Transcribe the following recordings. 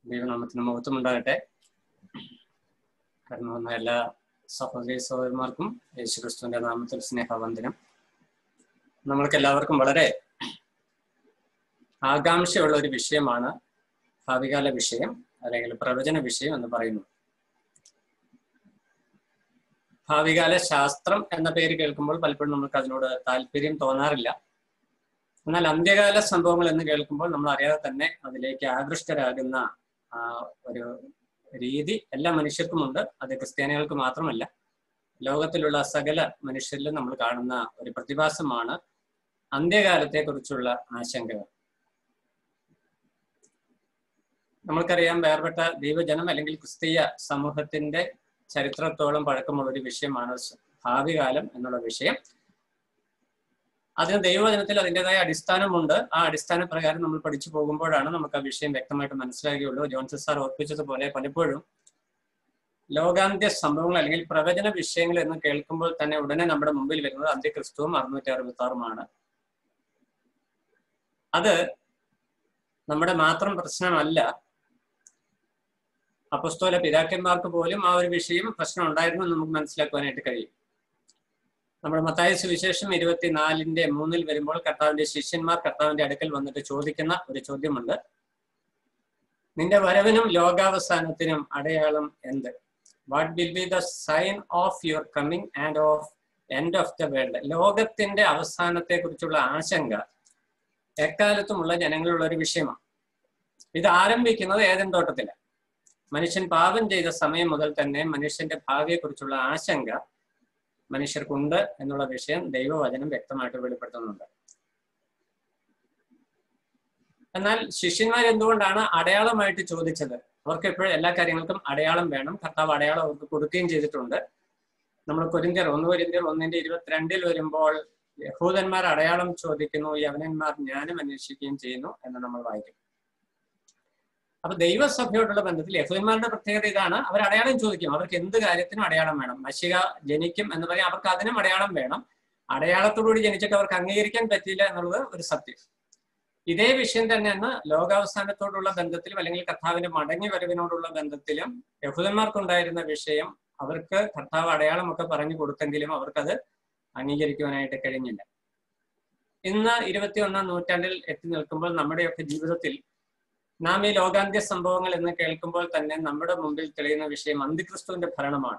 ദൈവനാമത്തിന് മഹത്വം ഉണ്ടാകട്ടെ കടന്നു വന്ന എല്ലാ സഹോദരി സഹോദരന്മാർക്കും യേശുക്രിസ്തുവിന്റെ നാമത്തിൽ സ്നേഹവന്ദനം നമ്മൾക്ക് എല്ലാവർക്കും വളരെ ആകാംക്ഷയുള്ള ഒരു വിഷയമാണ് ഭാവികാല വിഷയം അല്ലെങ്കിൽ പ്രവചന വിഷയം എന്ന് പറയുന്നു ഭാവികാല ശാസ്ത്രം എന്ന പേര് കേൾക്കുമ്പോൾ പലപ്പോഴും നമുക്ക് അതിനോട് താല്പര്യം തോന്നാറില്ല എന്നാൽ അന്ത്യകാല സംഭവങ്ങൾ എന്ന് കേൾക്കുമ്പോൾ നമ്മൾ അറിയാതെ തന്നെ അതിലേക്ക് ആകൃഷ്ടരാകുന്ന ആ ഒരു രീതി എല്ലാ മനുഷ്യർക്കുമുണ്ട് അത് ക്രിസ്ത്യാനികൾക്ക് മാത്രമല്ല ലോകത്തിലുള്ള സകല മനുഷ്യരിലും നമ്മൾ കാണുന്ന ഒരു പ്രതിഭാസമാണ് അന്ത്യകാലത്തെ കുറിച്ചുള്ള ആശങ്കകൾ നമ്മൾക്കറിയാം വേർപെട്ട ദൈവജനം അല്ലെങ്കിൽ ക്രിസ്തീയ സമൂഹത്തിന്റെ ചരിത്രത്തോളം പഴക്കമുള്ള ഒരു വിഷയമാണ് ഭാവി കാലം എന്നുള്ള വിഷയം അതിന് ദൈവവചനത്തിൽ അതിൻ്റെതായ അടിസ്ഥാനമുണ്ട് ആ അടിസ്ഥാന പ്രകാരം നമ്മൾ പഠിച്ചു പോകുമ്പോഴാണ് നമുക്ക് ആ വിഷയം വ്യക്തമായിട്ട് മനസ്സിലാകുകയുള്ളൂ ജോൺസൺ സാർ ഓർപ്പിച്ചതുപോലെ പലപ്പോഴും ലോകാന്ത്യ സംഭവങ്ങൾ അല്ലെങ്കിൽ പ്രവചന വിഷയങ്ങൾ എന്ന് കേൾക്കുമ്പോൾ തന്നെ ഉടനെ നമ്മുടെ മുമ്പിൽ വരുന്നത് അന്ത്യക്രിസ്തുവും അറുന്നൂറ്റി അറുപത്തി ആറുമാണ് അത് നമ്മുടെ മാത്രം പ്രശ്നമല്ല അപ്പസ്തോല പിതാക്കന്മാർക്ക് പോലും ആ ഒരു വിഷയം പ്രശ്നം ഉണ്ടായിരുന്നു എന്ന് നമുക്ക് മനസ്സിലാക്കുവാനായിട്ട് കഴിയും നമ്മുടെ മത്തായ സുവിശേഷം ഇരുപത്തിനാലിന്റെ മൂന്നിൽ വരുമ്പോൾ കർത്താവിന്റെ ശിഷ്യന്മാർ കർത്താവിന്റെ അടുക്കൽ വന്നിട്ട് ചോദിക്കുന്ന ഒരു ചോദ്യമുണ്ട് നിന്റെ വരവിനും ലോകാവസാനത്തിനും അടയാളം എന്ത് what will be the sign of your coming and of end of the world ലോകത്തിന്റെ അവസാനത്തെ കുറിച്ചുള്ള ആശങ്ക എക്കാലത്തുമുള്ള ജനങ്ങളുള്ള ഒരു വിഷയമാണ് ഇത് ആരംഭിക്കുന്നത് ഏതൻ തോട്ടത്തിലാണ് മനുഷ്യൻ പാപം ചെയ്ത സമയം മുതൽ തന്നെ മനുഷ്യന്റെ ഭാവിയെക്കുറിച്ചുള്ള ആശങ്ക മനുഷ്യർക്കുണ്ട് എന്നുള്ള വിഷയം ദൈവവചനം വ്യക്തമായിട്ട് വെളിപ്പെടുത്തുന്നുണ്ട് എന്നാൽ ശിഷ്യന്മാർ എന്തുകൊണ്ടാണ് അടയാളമായിട്ട് ചോദിച്ചത് അവർക്ക് എപ്പോഴും എല്ലാ കാര്യങ്ങൾക്കും അടയാളം വേണം കർത്താവ് അടയാളം അവർക്ക് കൊടുക്കുകയും ചെയ്തിട്ടുണ്ട് നമ്മൾ കൊരിന്ത്യർ ഒന്ന് കൊരിന്ത്യർ ഒന്നിന്റെ ഇരുപത്തിരണ്ടിൽ വരുമ്പോൾ യഹൂദന്മാർ അടയാളം ചോദിക്കുന്നു യവനന്മാർ ജ്ഞാനം അന്വേഷിക്കുകയും ചെയ്യുന്നു എന്ന് നമ്മൾ വായിക്കും അപ്പൊ ദൈവസഭയോടുള്ള ബന്ധത്തിൽ യഹൂദന്മാരുടെ പ്രത്യേകത ഇതാണ് അവർ അടയാളം ചോദിക്കും അവർക്ക് എന്ത് കാര്യത്തിനും അടയാളം വേണം മഷിക ജനിക്കും എന്ന് പറയാം അവർക്ക് അതിനും അടയാളം വേണം അടയാളത്തോടുകൂടി ജനിച്ചിട്ട് അവർക്ക് അംഗീകരിക്കാൻ പറ്റിയില്ല എന്നുള്ളത് ഒരു സത്യം ഇതേ വിഷയം തന്നെയാണ് ലോകാവസാനത്തോടുള്ള ബന്ധത്തിലും അല്ലെങ്കിൽ കർത്താവിന്റെ മടങ്ങി വരവിനോടുള്ള ബന്ധത്തിലും യഹൂദന്മാർക്കുണ്ടായിരുന്ന വിഷയം അവർക്ക് കർത്താവ് അടയാളമൊക്കെ പറഞ്ഞു കൊടുത്തെങ്കിലും അവർക്കത് അംഗീകരിക്കുവാനായിട്ട് കഴിഞ്ഞില്ല ഇന്ന് ഇരുപത്തി ഒന്നാം നൂറ്റാണ്ടിൽ എത്തി നിൽക്കുമ്പോൾ നമ്മുടെയൊക്കെ ജീവിതത്തിൽ നാം ഈ ലോകാന്ത്യ സംഭവങ്ങൾ എന്ന് കേൾക്കുമ്പോൾ തന്നെ നമ്മുടെ മുമ്പിൽ തെളിയുന്ന വിഷയം അന്തിക്രിസ്തുവിന്റെ ഭരണമാണ്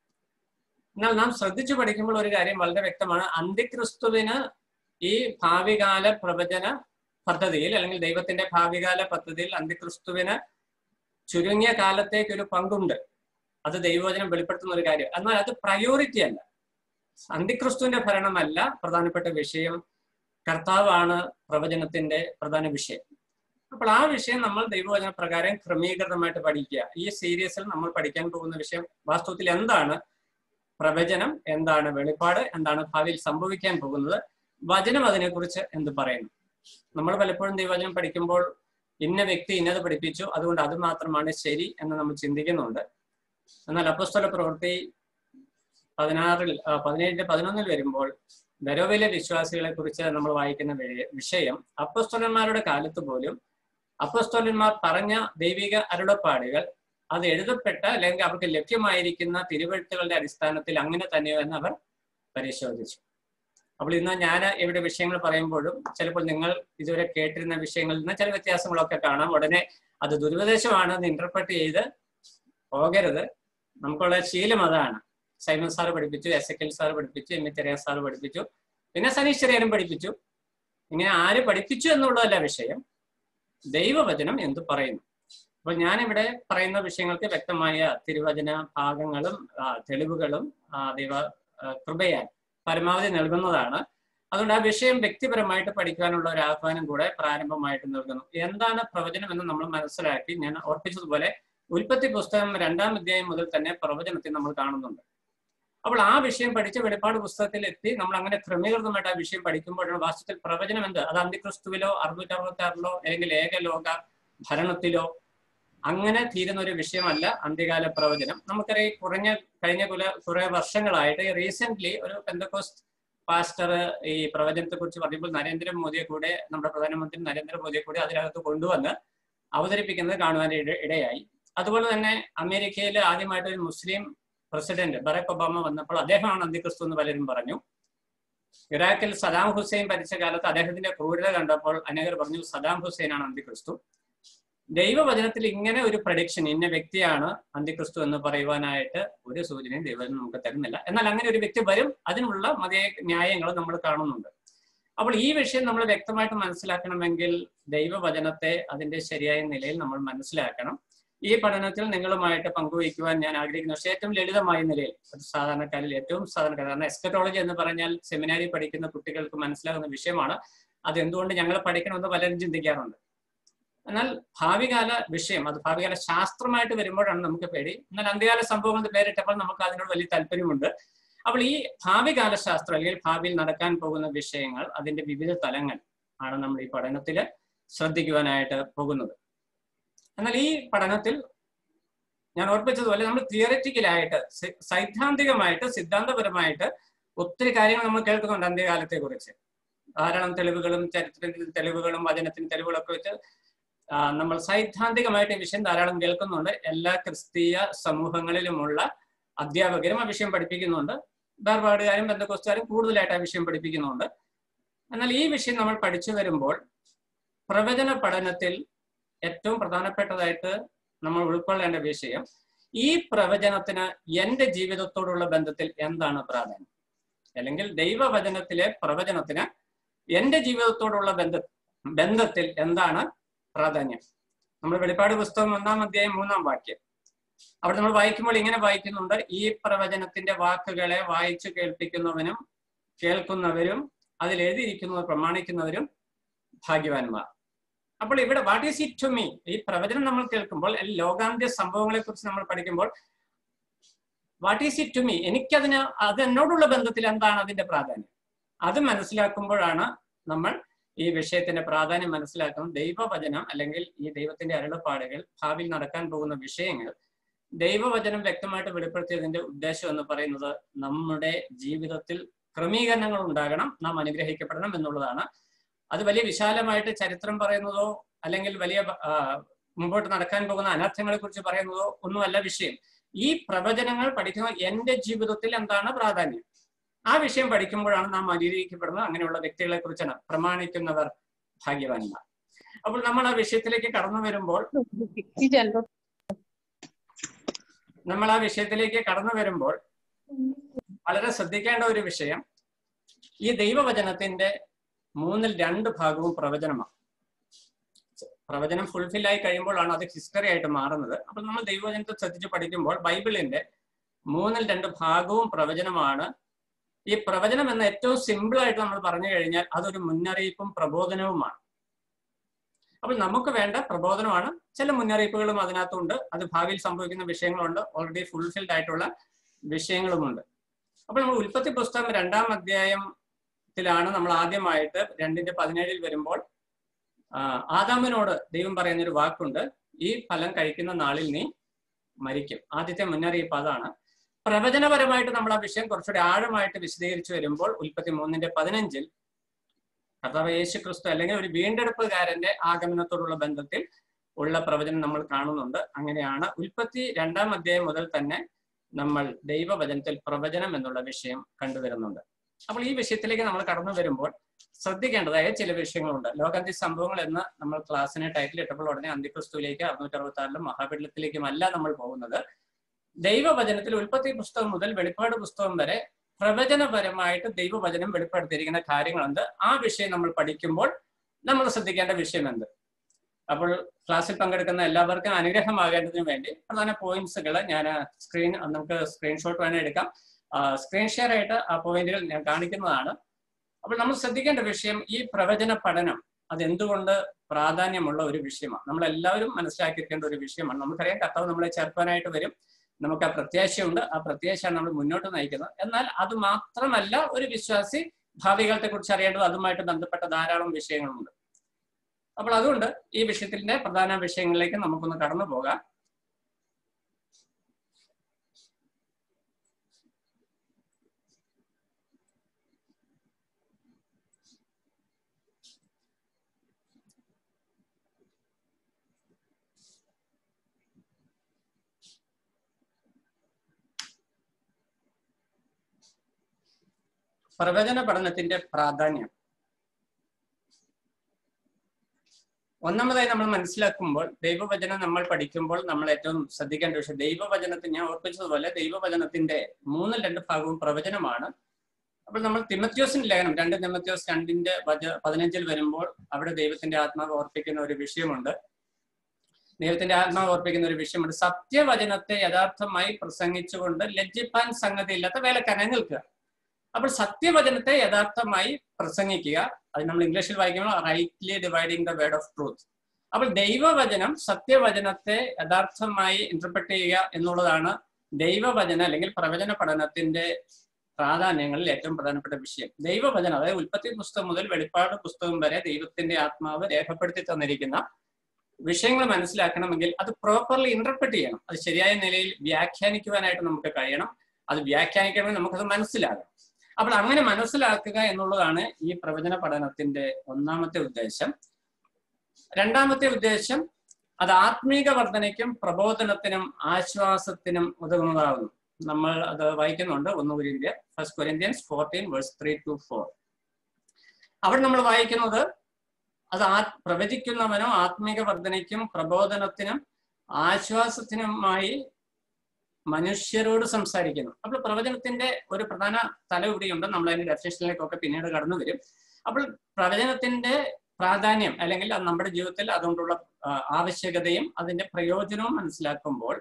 എന്നാൽ നാം ശ്രദ്ധിച്ചു പഠിക്കുമ്പോൾ ഒരു കാര്യം വളരെ വ്യക്തമാണ് അന്തിക്രിസ്തുവിന് ഈ ഭാവികാല പ്രവചന പദ്ധതിയിൽ അല്ലെങ്കിൽ ദൈവത്തിന്റെ ഭാവികാല പദ്ധതിയിൽ അന്തിക്രിസ്തുവിന് ചുരുങ്ങിയ കാലത്തേക്ക് ഒരു പങ്കുണ്ട് അത് ദൈവവചനം വെളിപ്പെടുത്തുന്ന ഒരു കാര്യം എന്നാൽ അത് പ്രയോറിറ്റി അല്ല അന്തിക്രിസ്തുവിന്റെ ഭരണമല്ല പ്രധാനപ്പെട്ട വിഷയം കർത്താവാണ് പ്രവചനത്തിന്റെ പ്രധാന വിഷയം അപ്പോൾ ആ വിഷയം നമ്മൾ ദൈവവചന പ്രകാരം ക്രമീകൃതമായിട്ട് പഠിക്കുക ഈ സീരീസിൽ നമ്മൾ പഠിക്കാൻ പോകുന്ന വിഷയം വാസ്തവത്തിൽ എന്താണ് പ്രവചനം എന്താണ് വെളിപ്പാട് എന്താണ് ഭാവിയിൽ സംഭവിക്കാൻ പോകുന്നത് വചനം അതിനെക്കുറിച്ച് എന്ത് പറയുന്നു നമ്മൾ പലപ്പോഴും ദൈവവചനം പഠിക്കുമ്പോൾ ഇന്ന വ്യക്തി ഇന്നത് പഠിപ്പിച്ചു അതുകൊണ്ട് അത് മാത്രമാണ് ശരി എന്ന് നമ്മൾ ചിന്തിക്കുന്നുണ്ട് എന്നാൽ അപ്പസ്തല പ്രവൃത്തി പതിനാറിൽ പതിനേഴിന്റെ പതിനൊന്നിൽ വരുമ്പോൾ ബരോവിലെ വിശ്വാസികളെ കുറിച്ച് നമ്മൾ വായിക്കുന്ന വിഷയം അപ്പസ്തോലന്മാരുടെ കാലത്ത് പോലും അപ്പസ്തോലന്മാർ പറഞ്ഞ ദൈവിക അരുളപ്പാടുകൾ അത് എഴുതപ്പെട്ട അല്ലെങ്കിൽ അവർക്ക് ലഭ്യമായിരിക്കുന്ന തിരുവഴുത്തുകളുടെ അടിസ്ഥാനത്തിൽ അങ്ങനെ തന്നെയോ എന്ന് അവർ പരിശോധിച്ചു അപ്പോൾ ഇന്ന് ഞാൻ ഇവിടെ വിഷയങ്ങൾ പറയുമ്പോഴും ചിലപ്പോൾ നിങ്ങൾ ഇതുവരെ കേട്ടിരുന്ന വിഷയങ്ങളിൽ നിന്ന് ചില വ്യത്യാസങ്ങളൊക്കെ കാണാം ഉടനെ അത് ദുരുപദേശമാണ് എന്ന് ഇന്റർപ്രറ്റ് ചെയ്ത് പോകരുത് നമുക്കുള്ള ശീലം അതാണ് സൈമൻ സാറ് പഠിപ്പിച്ചു എസ് എ കെൽ സാറ് പഠിപ്പിച്ചു എം എ ചെറിയ സാറ് പഠിപ്പിച്ചു പിന്നെ സനീഷ് ചെറിയാനും പഠിപ്പിച്ചു ഇങ്ങനെ ആര് പഠിപ്പിച്ചു എന്നുള്ളതല്ല വിഷയം ദൈവവചനം എന്ത് പറയുന്നു അപ്പോൾ ഞാനിവിടെ പറയുന്ന വിഷയങ്ങൾക്ക് വ്യക്തമായ തിരുവചന ഭാഗങ്ങളും തെളിവുകളും ദൈവ കൃപയാൽ പരമാവധി നൽകുന്നതാണ് അതുകൊണ്ട് ആ വിഷയം വ്യക്തിപരമായിട്ട് പഠിക്കാനുള്ള ഒരു ആഹ്വാനം കൂടെ പ്രാരംഭമായിട്ട് നൽകുന്നു എന്താണ് പ്രവചനം എന്ന് നമ്മൾ മനസ്സിലാക്കി ഞാൻ ഓർപ്പിച്ചതുപോലെ ഉൽപ്പത്തി പുസ്തകം രണ്ടാം അധ്യായം മുതൽ തന്നെ പ്രവചനത്തെ നമ്മൾ കാണുന്നുണ്ട് അപ്പോൾ ആ വിഷയം പഠിച്ച് വെളിപ്പാട് പുസ്തകത്തിൽ എത്തി നമ്മൾ അങ്ങനെ ക്രമീകൃതമായിട്ട് ആ വിഷയം പഠിക്കുമ്പോഴാണ് വാസ്തവത്തിൽ പ്രവചനം എന്ത് അത് അന്തിക്രിസ്തുവിലോ അറുന്നൂറ്റി അറുപത്തി ആറിലോ അല്ലെങ്കിൽ ഏകലോക ഭരണത്തിലോ അങ്ങനെ തീരുന്ന ഒരു വിഷയമല്ല അന്ത്യകാല പ്രവചനം നമുക്കറിയാം കുറഞ്ഞ കഴിഞ്ഞ കുല കുറെ വർഷങ്ങളായിട്ട് റീസെന്റ് ഒരു പെന്തക്കോസ്റ്റ് പാസ്റ്റർ ഈ പ്രവചനത്തെ കുറിച്ച് പറയുമ്പോൾ നരേന്ദ്രമോദിയെ കൂടെ നമ്മുടെ പ്രധാനമന്ത്രി നരേന്ദ്രമോദിയെ കൂടെ അതിനകത്ത് കൊണ്ടുവന്ന് അവതരിപ്പിക്കുന്നത് കാണുവാൻ ഇട- ഇടയായി അതുപോലെ തന്നെ അമേരിക്കയിൽ ആദ്യമായിട്ട് ഒരു മുസ്ലിം പ്രസിഡന്റ് ബറാക് ഒബാമ വന്നപ്പോൾ അദ്ദേഹമാണ് അന്തിക്രിസ്തു എന്ന് പലരും പറഞ്ഞു ഇറാഖിൽ സദാം ഹുസൈൻ ഭരിച്ച കാലത്ത് അദ്ദേഹത്തിന്റെ ക്രൂരത കണ്ടപ്പോൾ അനേകർ പറഞ്ഞു സദാം ഹുസൈനാണ് അന്തിക്രിസ്തു ദൈവവചനത്തിൽ ഇങ്ങനെ ഒരു പ്രഡിക്ഷൻ ഇന്ന വ്യക്തിയാണ് അന്തിക്രിസ്തു എന്ന് പറയുവാനായിട്ട് ഒരു സൂചനയും ദൈവം നമുക്ക് തരുന്നില്ല എന്നാൽ അങ്ങനെ ഒരു വ്യക്തി വരും അതിനുള്ള മതിയായ ന്യായങ്ങൾ നമ്മൾ കാണുന്നുണ്ട് അപ്പോൾ ഈ വിഷയം നമ്മൾ വ്യക്തമായിട്ട് മനസ്സിലാക്കണമെങ്കിൽ ദൈവവചനത്തെ അതിന്റെ ശരിയായ നിലയിൽ നമ്മൾ മനസ്സിലാക്കണം ഈ പഠനത്തിൽ നിങ്ങളുമായിട്ട് പങ്കുവയ്ക്കുവാൻ ഞാൻ ആഗ്രഹിക്കുന്ന പക്ഷേ ഏറ്റവും ലളിതമായ നിലയിൽ ഒരു സാധാരണക്കാരിൽ ഏറ്റവും സാധാരണക്കാർ കാരണം എസ്കറ്റോളജി എന്ന് പറഞ്ഞാൽ സെമിനാരി പഠിക്കുന്ന കുട്ടികൾക്ക് മനസ്സിലാകുന്ന വിഷയമാണ് അത് എന്തുകൊണ്ട് ഞങ്ങൾ പഠിക്കണമെന്ന് പലരും ചിന്തിക്കാറുണ്ട് എന്നാൽ ഭാവികാല വിഷയം അത് ഭാവികാല ശാസ്ത്രമായിട്ട് വരുമ്പോഴാണ് നമുക്ക് പേടി എന്നാൽ അന്ത്യകാല സംഭവം എന്ന് പേരിട്ടപ്പോൾ നമുക്ക് അതിനോട് വലിയ താല്പര്യമുണ്ട് അപ്പോൾ ഈ ഭാവികാല ശാസ്ത്രം അല്ലെങ്കിൽ ഭാവിയിൽ നടക്കാൻ പോകുന്ന വിഷയങ്ങൾ അതിന്റെ വിവിധ തലങ്ങൾ ആണ് നമ്മൾ ഈ പഠനത്തിൽ ശ്രദ്ധിക്കുവാനായിട്ട് പോകുന്നത് എന്നാൽ ഈ പഠനത്തിൽ ഞാൻ ഓർപ്പിച്ചതുപോലെ നമ്മൾ തിയററ്റിക്കലായിട്ട് സൈദ്ധാന്തികമായിട്ട് സിദ്ധാന്തപരമായിട്ട് ഒത്തിരി കാര്യങ്ങൾ നമ്മൾ കേൾക്കുന്നുണ്ട് അന്ത്യകാലത്തെ കുറിച്ച് ധാരാളം തെളിവുകളും ചരിത്രത്തിൽ തെളിവുകളും വചനത്തിന് തെളിവുകളൊക്കെ വെച്ച് ആ, നമ്മൾ സൈദ്ധാന്തികമായിട്ട് ഈ വിഷയം ധാരാളം കേൾക്കുന്നുണ്ട് എല്ലാ ക്രിസ്തീയ സമൂഹങ്ങളിലുമുള്ള അധ്യാപകരും ആ വിഷയം പഠിപ്പിക്കുന്നുണ്ട് വേർപാടുകാരും ബന്ധക്കോസ്റ്റുകാരും കൂടുതലായിട്ട് ആ വിഷയം പഠിപ്പിക്കുന്നുണ്ട് എന്നാൽ ഈ വിഷയം നമ്മൾ പഠിച്ചു വരുമ്പോൾ പ്രവചന പഠനത്തിൽ ഏറ്റവും പ്രധാനപ്പെട്ടതായിട്ട് നമ്മൾ ഉൾക്കൊള്ളേണ്ട വിഷയം ഈ പ്രവചനത്തിന് എന്റെ ജീവിതത്തോടുള്ള ബന്ധത്തിൽ എന്താണ് പ്രാധാന്യം അല്ലെങ്കിൽ ദൈവവചനത്തിലെ പ്രവചനത്തിന് എന്റെ ജീവിതത്തോടുള്ള ബന്ധ ബന്ധത്തിൽ എന്താണ് പ്രാധാന്യം നമ്മൾ വെളിപ്പാട് പുസ്തകം ഒന്നാം അധ്യായം മൂന്നാം വാക്യം അവിടെ നമ്മൾ വായിക്കുമ്പോൾ ഇങ്ങനെ വായിക്കുന്നുണ്ട് ഈ പ്രവചനത്തിന്റെ വാക്കുകളെ വായിച്ചു കേൾപ്പിക്കുന്നവനും കേൾക്കുന്നവരും അതിൽ എഴുതിയിരിക്കുന്നത് പ്രമാണിക്കുന്നവരും ഭാഗ്യവാന്മാർ അപ്പോൾ ഇവിടെ what is it to me ഈ പ്രവചനം നമ്മൾ കേൾക്കുമ്പോൾ അല്ലെങ്കിൽ ലോകാന്ത്യ സംഭവങ്ങളെ കുറിച്ച് നമ്മൾ പഠിക്കുമ്പോൾ what is it to me എനിക്കതിന് അത് എന്നോടുള്ള ബന്ധത്തിൽ എന്താണ് അതിന്റെ പ്രാധാന്യം അത് മനസ്സിലാക്കുമ്പോഴാണ് നമ്മൾ ഈ വിഷയത്തിന്റെ പ്രാധാന്യം മനസ്സിലാക്കുന്നത് ദൈവവചനം അല്ലെങ്കിൽ ഈ ദൈവത്തിന്റെ അരുളപ്പാടുകൾ ഭാവിയിൽ നടക്കാൻ പോകുന്ന വിഷയങ്ങൾ ദൈവവചനം വ്യക്തമായിട്ട് വെളിപ്പെടുത്തിയതിന്റെ ഉദ്ദേശം എന്ന് പറയുന്നത് നമ്മുടെ ജീവിതത്തിൽ ക്രമീകരണങ്ങൾ ഉണ്ടാകണം നാം അനുഗ്രഹിക്കപ്പെടണം എന്നുള്ളതാണ് അത് വലിയ വിശാലമായിട്ട് ചരിത്രം പറയുന്നതോ അല്ലെങ്കിൽ വലിയ ആ, മുമ്പോട്ട് നടക്കാൻ പോകുന്ന അനർത്ഥങ്ങളെ കുറിച്ച് പറയുന്നതോ ഒന്നുമല്ല വിഷയം ഈ പ്രവചനങ്ങൾ പഠിക്കുന്ന എന്റെ ജീവിതത്തിൽ എന്താണ് പ്രാധാന്യം ആ വിഷയം പഠിക്കുമ്പോഴാണ് നാം അനുഗ്രഹിക്കപ്പെടുന്നത് അങ്ങനെയുള്ള വ്യക്തികളെ കുറിച്ചാണ് പ്രമാണിക്കുന്നവർ ഭാഗ്യവാന്മാർ അപ്പോൾ നമ്മൾ ആ വിഷയത്തിലേക്ക് കടന്നു വരുമ്പോൾ നമ്മൾ ആ വിഷയത്തിലേക്ക് കടന്നു വരുമ്പോൾ വളരെ ശ്രദ്ധിക്കേണ്ട ഒരു വിഷയം ഈ ദൈവവചനത്തിന്റെ മൂന്നിൽ രണ്ട് ഭാഗവും പ്രവചനമാണ് പ്രവചനം ഫുൾഫിൽ ആയി കഴിയുമ്പോഴാണ് അത് ഹിസ്റ്ററി ആയിട്ട് മാറുന്നത് അപ്പൊ നമ്മൾ ദൈവവചനത്തെ ശ്രദ്ധിച്ച് പഠിക്കുമ്പോൾ ബൈബിളിന്റെ മൂന്നിൽ രണ്ട് ഭാഗവും പ്രവചനമാണ് ഈ പ്രവചനം എന്ന ഏറ്റവും സിമ്പിൾ ആയിട്ട് നമ്മൾ പറഞ്ഞു കഴിഞ്ഞാൽ അതൊരു മുന്നറിയിപ്പും പ്രബോധനവുമാണ് അപ്പോൾ നമുക്ക് വേണ്ട പ്രബോധനമാണ് ചില മുന്നറിയിപ്പുകളും അതിനകത്തുണ്ട് അത് ഭാവിയിൽ സംഭവിക്കുന്ന വിഷയങ്ങളുണ്ട് ഓൾറെഡി ഫുൾഫിൽഡ് ആയിട്ടുള്ള വിഷയങ്ങളുമുണ്ട് അപ്പോൾ നമ്മൾ ഉൽപ്പത്തി പുസ്തകം രണ്ടാം അധ്യായത്തിലാണ് നമ്മൾ ആദ്യമായിട്ട് രണ്ടിന്റെ പതിനേഴിൽ വരുമ്പോൾ ആ, ആദാമിനോട് ദൈവം പറയുന്ന ഒരു വാക്കുണ്ട് ഈ ഫലം കഴിക്കുന്ന നാളിൽ നീ മരിക്കും ആദ്യത്തെ മുന്നറിയിപ്പ് അതാണ് പ്രവചനപരമായിട്ട് നമ്മൾ ആ വിഷയം കുറച്ചുകൂടി ആഴമായിട്ട് വിശദീകരിച്ചു വരുമ്പോൾ ഉൽപ്പത്തി മൂന്നിന്റെ പതിനഞ്ചിൽ കർത്താവ് യേശു ക്രിസ്തു അല്ലെങ്കിൽ ഒരു വീണ്ടെടുപ്പുകാരന്റെ ആഗമനത്തോടുള്ള ബന്ധത്തിൽ ഉള്ള പ്രവചനം നമ്മൾ കാണുന്നുണ്ട് അങ്ങനെയാണ് ഉൽപ്പത്തി രണ്ടാം അധ്യായം മുതൽ തന്നെ നമ്മൾ ദൈവവചനത്തിൽ പ്രവചനം എന്നുള്ള വിഷയം കണ്ടുവരുന്നുണ്ട് അപ്പോൾ ഈ വിഷയത്തിലേക്ക് നമ്മൾ കടന്നു വരുമ്പോൾ ശ്രദ്ധിക്കേണ്ടതായ ചില വിഷയങ്ങളുണ്ട് ലോകാന്ത്യ സംഭവങ്ങൾ എന്ന് നമ്മൾ ക്ലാസ്സിനെ ടൈറ്റിൽ ഇട്ടപ്പോൾ ഉടനെ അന്ത്യക്രിസ്തുവിലേക്ക് അറുന്നൂറ്റി അറുപത്തി ആറിലും മഹാപീഠത്തിലേക്കും അല്ല നമ്മൾ പോകുന്നത് ദൈവവചനത്തിൽ ഉൽപ്പത്തി പുസ്തകം മുതൽ വെളിപ്പാട് പുസ്തകം വരെ പ്രവചനപരമായിട്ട് ദൈവവചനം വെളിപ്പെടുത്തിയിരിക്കുന്ന കാര്യങ്ങളുണ്ട് ആ വിഷയം നമ്മൾ പഠിക്കുമ്പോൾ നമ്മൾ ശ്രദ്ധിക്കേണ്ട വിഷയം എന്ത് അപ്പോൾ ക്ലാസ്സിൽ പങ്കെടുക്കുന്ന എല്ലാവർക്കും അനുഗ്രഹമാകേണ്ടതിന് വേണ്ടി പ്രധാന പോയിന്റ്സുകൾ ഞാൻ സ്ക്രീൻ നമുക്ക് സ്ക്രീൻഷോട്ട് വേണേൽ എടുക്കാം സ്ക്രീൻ ഷെയർ ആയിട്ട് ആ പോയിന്റുകൾ ഞാൻ കാണിക്കുന്നതാണ് അപ്പോൾ നമ്മൾ ശ്രദ്ധിക്കേണ്ട വിഷയം ഈ പ്രവചന പഠനം അത് എന്തുകൊണ്ട് പ്രാധാന്യമുള്ള ഒരു വിഷയമാണ് നമ്മൾ എല്ലാവരും മനസ്സിലാക്കിയിരിക്കേണ്ട ഒരു വിഷയമാണ് നമുക്കറിയാം കർത്താവ് നമ്മളെ ചേർക്കാനായിട്ട് വരും നമുക്ക് ആ പ്രത്യാശയുണ്ട് ആ പ്രത്യാശയാണ് നമ്മൾ മുന്നോട്ട് നയിക്കുന്നത് എന്നാൽ അത് മാത്രമല്ല ഒരു വിശ്വാസി ഭാവികാലത്തെ കുറിച്ച് അറിയേണ്ടത് അതുമായിട്ട് ബന്ധപ്പെട്ട ധാരാളം വിഷയങ്ങളുണ്ട് അപ്പോൾ അതുകൊണ്ട് ഈ വിഷയത്തിന്റെ പ്രധാന വിഷയങ്ങളിലേക്ക് നമുക്കൊന്ന് കടന്നു പോകാം പ്രവചന പഠനത്തിന്റെ പ്രാധാന്യം ഒന്നാമതായി നമ്മൾ മനസ്സിലാക്കുമ്പോൾ ദൈവവചനം നമ്മൾ പഠിക്കുമ്പോൾ നമ്മൾ ഏറ്റവും ശ്രദ്ധിക്കേണ്ട വിഷയം ദൈവവചനത്തിൽ ഞാൻ ഓർപ്പിച്ചതുപോലെ ദൈവവചനത്തിന്റെ മൂന്നിൽ രണ്ട് ഭാഗവും പ്രവചനമാണ് അപ്പോൾ നമ്മൾ തിമത്യോസിന്റെ ലേഖനം രണ്ട് തിമത്യോസ് രണ്ടിന്റെ വച- പതിനഞ്ചിൽ വരുമ്പോൾ അവിടെ ദൈവത്തിന്റെ ആത്മാവ് ഓർപ്പിക്കുന്ന ഒരു വിഷയമുണ്ട് ദൈവത്തിന്റെ ആത്മാവ് ഓർപ്പിക്കുന്ന ഒരു വിഷയമുണ്ട് സത്യവചനത്തെ യഥാർത്ഥമായി പ്രസംഗിച്ചുകൊണ്ട് ലജ്ജിപ്പാൻ സംഗതിയില്ലാത്ത വേലക്കാരനെ നിൽക്കുക അപ്പോൾ സത്യവചനത്തെ യഥാർത്ഥമായി പ്രസംഗിക്കുക അത് നമ്മൾ ഇംഗ്ലീഷിൽ വായിക്കുമ്പോൾ rightly dividing the word of truth അപ്പോൾ ദൈവവചനം സത്യവചനത്തെ യഥാർത്ഥമായി ഇന്റർപ്രറ്റ് ചെയ്യുക എന്നുള്ളതാണ് ദൈവവചന അല്ലെങ്കിൽ പ്രവചന പഠനത്തിന്റെ പ്രാധാന്യങ്ങളിൽ ഏറ്റവും പ്രധാനപ്പെട്ട വിഷയം ദൈവവചനം അതായത് ഉൽപ്പത്തി പുസ്തകം മുതൽ വെളിപ്പാട് പുസ്തകം വരെ ദൈവത്തിന്റെ ആത്മാവ് രേഖപ്പെടുത്തി തന്നിരിക്കുന്ന വിഷയങ്ങൾ മനസ്സിലാക്കണമെങ്കിൽ അത് പ്രോപ്പർലി ഇന്റർപ്രറ്റ് ചെയ്യണം അത് ശരിയായ നിലയിൽ വ്യാഖ്യാനിക്കുവാനായിട്ട് നമുക്ക് കഴിയണം അത് വ്യാഖ്യാനിക്കണമെങ്കിൽ നമുക്കത് മനസ്സിലാകണം അപ്പോൾ അങ്ങനെ മനസ്സിലാക്കുക എന്നുള്ളതാണ് ഈ പ്രവചന പഠനത്തിന്റെ ഒന്നാമത്തെ ഉദ്ദേശം രണ്ടാമത്തെ ഉദ്ദേശം അത് ആത്മീക വർധനയ്ക്കും പ്രബോധനത്തിനും ആശ്വാസത്തിനും ഉതകുന്നതാകുന്നു നമ്മൾ അത് വായിക്കുന്നുണ്ട് ഒന്ന് കൊരിന്ത്യ first Corinthians fourteen verse three two four അവിടെ നമ്മൾ വായിക്കുന്നത് അത് ആ പ്രവചിക്കുന്നവനോ ആത്മീക വർധനയ്ക്കും പ്രബോധനത്തിനും ആശ്വാസത്തിനുമായി മനുഷ്യരോട് സംസാരിക്കുന്നു അപ്പോൾ പ്രവചനത്തിന്റെ ഒരു പ്രധാന തല ഇവിടെയുണ്ട് നമ്മൾ അതിന്റെ ഡെഫിനേഷനിലേക്കൊക്കെ പിന്നീട് കടന്നു വരും അപ്പോൾ പ്രവചനത്തിന്റെ പ്രാധാന്യം അല്ലെങ്കിൽ അത് നമ്മുടെ ജീവിതത്തിൽ അതുകൊണ്ടുള്ള ആ, ആവശ്യകതയും അതിന്റെ പ്രയോജനവും മനസ്സിലാക്കുമ്പോൾ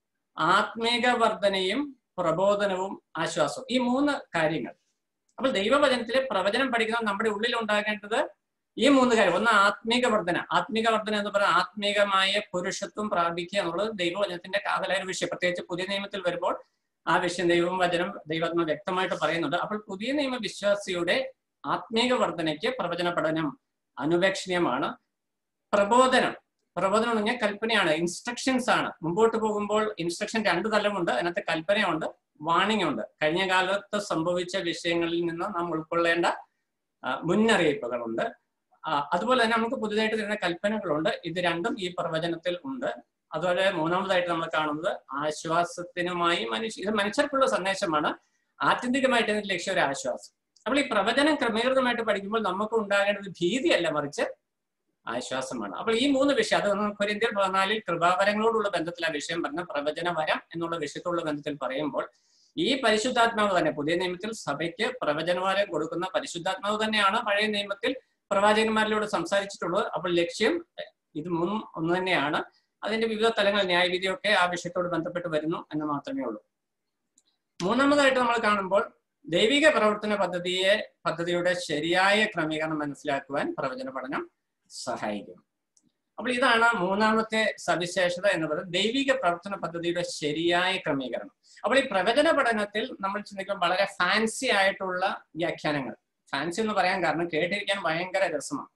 ആത്മീക വർധനയും പ്രബോധനവും ആശ്വാസവും ഈ മൂന്ന് കാര്യങ്ങൾ അപ്പോൾ ദൈവവചനത്തിലെ പ്രവചനം പഠിക്കുന്നത് നമ്മുടെ ഉള്ളിൽ ഉണ്ടാകേണ്ടത് ഈ മൂന്ന് കാര്യം ഒന്ന് ആത്മീക വർധന ആത്മീക വർധന എന്ന് പറയുന്നത് ആത്മീകമായ പുരുഷത്വം പ്രാപിക്കുക എന്നുള്ളത് ദൈവവചനത്തിന്റെ കാതലായ ഒരു വിഷയം പ്രത്യേകിച്ച് പുതിയ നിയമത്തിൽ വരുമ്പോൾ ആ വിഷയം ദൈവം വചനം ദൈവാത്മ വ്യക്തമായിട്ട് പറയുന്നുണ്ട് അപ്പോൾ പുതിയ നിയമ വിശ്വാസിയുടെ ആത്മീക വർധനയ്ക്ക് പ്രവചന പഠനം അനുപേക്ഷണീയമാണ് പ്രബോധനം പ്രബോധനം എന്ന് പറഞ്ഞാൽ കൽപ്പനയാണ് ഇൻസ്ട്രക്ഷൻസ് ആണ് മുമ്പോട്ട് പോകുമ്പോൾ ഇൻസ്ട്രക്ഷൻ രണ്ട് തലമുണ്ട് അതിനകത്ത് കൽപ്പനയുണ്ട് വാണിംഗ് ഉണ്ട് കഴിഞ്ഞ കാലത്ത് സംഭവിച്ച വിഷയങ്ങളിൽ നിന്ന് നാം ഉൾക്കൊള്ളേണ്ട ആ, മുന്നറിയിപ്പുകളുണ്ട് ആ, അതുപോലെ തന്നെ നമുക്ക് പുതുതായിട്ട് തരുന്ന കൽപ്പനകളുണ്ട് ഇത് രണ്ടും ഈ പ്രവചനത്തിൽ ഉണ്ട് അതുപോലെ മൂന്നാമതായിട്ട് നമ്മൾ കാണുന്നത് ആശ്വാസത്തിനുമായി മനുഷ്യ ഇത് മനുഷ്യർക്കുള്ള സന്ദേശമാണ് ആത്യന്തികമായിട്ട് ഇതിന്റെ ലക്ഷ്യം ഒരു ആശ്വാസം അപ്പോൾ ഈ പ്രവചനം ക്രമീകൃതമായിട്ട് പഠിക്കുമ്പോൾ നമുക്ക് ഉണ്ടാകേണ്ടത് ഭീതിയല്ല മറിച്ച് ആശ്വാസമാണ് അപ്പോൾ ഈ മൂന്ന് വിഷയം അത് നമ്മൾ കൊരിന്ത്യൻ പതിനാലിൽ കൃപാവരങ്ങളോടുള്ള ബന്ധത്തിൽ ആ വിഷയം പറഞ്ഞ പ്രവചന വരം എന്നുള്ള വിഷയത്തോടുള്ള ബന്ധത്തിൽ പറയുമ്പോൾ ഈ പരിശുദ്ധാത്മാവ് തന്നെ പുതിയ നിയമത്തിൽ സഭയ്ക്ക് പ്രവചനവരം കൊടുക്കുന്ന പരിശുദ്ധാത്മാവ് തന്നെയാണ് പഴയ നിയമത്തിൽ പ്രവാചകന്മാരിലൂടെ സംസാരിച്ചിട്ടുള്ളത് അപ്പോൾ ലക്ഷ്യം ഇത് മൂന്നും ഒന്ന് തന്നെയാണ് അതിന്റെ വിവിധ തലങ്ങൾ ന്യായവിധിയൊക്കെ ആ വിഷയത്തോട് ബന്ധപ്പെട്ട് വരുന്നു എന്ന് മാത്രമേ ഉള്ളൂ മൂന്നാമതായിട്ട് നമ്മൾ കാണുമ്പോൾ ദൈവിക പ്രവർത്തന പദ്ധതിയെ പദ്ധതിയുടെ ശരിയായ ക്രമീകരണം മനസ്സിലാക്കുവാൻ പ്രവചന പഠനം സഹായിക്കും അപ്പോൾ ഇതാണ് മൂന്നാമത്തെ സവിശേഷത എന്ന് പറയുന്നത് ദൈവിക പ്രവർത്തന പദ്ധതിയുടെ ശരിയായ ക്രമീകരണം അപ്പോൾ ഈ പ്രവചന പഠനത്തിൽ നമ്മൾ ചിന്തിക്കുമ്പോൾ വളരെ ഫാൻസി ആയിട്ടുള്ള വ്യാഖ്യാനങ്ങൾ ഫാൻസി എന്ന് പറയാൻ കാരണം കേട്ടിരിക്കാൻ ഭയങ്കര രസമാണ്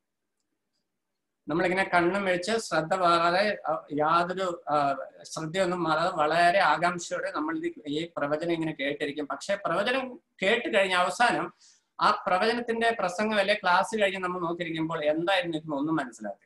നമ്മളിങ്ങനെ കണ്ണും വെച്ച് ശ്രദ്ധ മാറാതെ അഹ് യാതൊരു ആഹ് ശ്രദ്ധയൊന്നും മാറാതെ വളരെ ആകാംക്ഷയോടെ നമ്മൾ ഇത് ഈ പ്രവചനം ഇങ്ങനെ കേട്ടിരിക്കും പക്ഷെ പ്രവചനം കേട്ട് കഴിഞ്ഞ അവസാനം ആ പ്രവചനത്തിന്റെ പ്രസംഗം അല്ലെ ക്ലാസ് കഴിഞ്ഞ് നമ്മൾ നോക്കിയിരിക്കുമ്പോൾ എന്തായിരുന്നു ഇതിന് ഒന്നും മനസ്സിലാക്കില്ല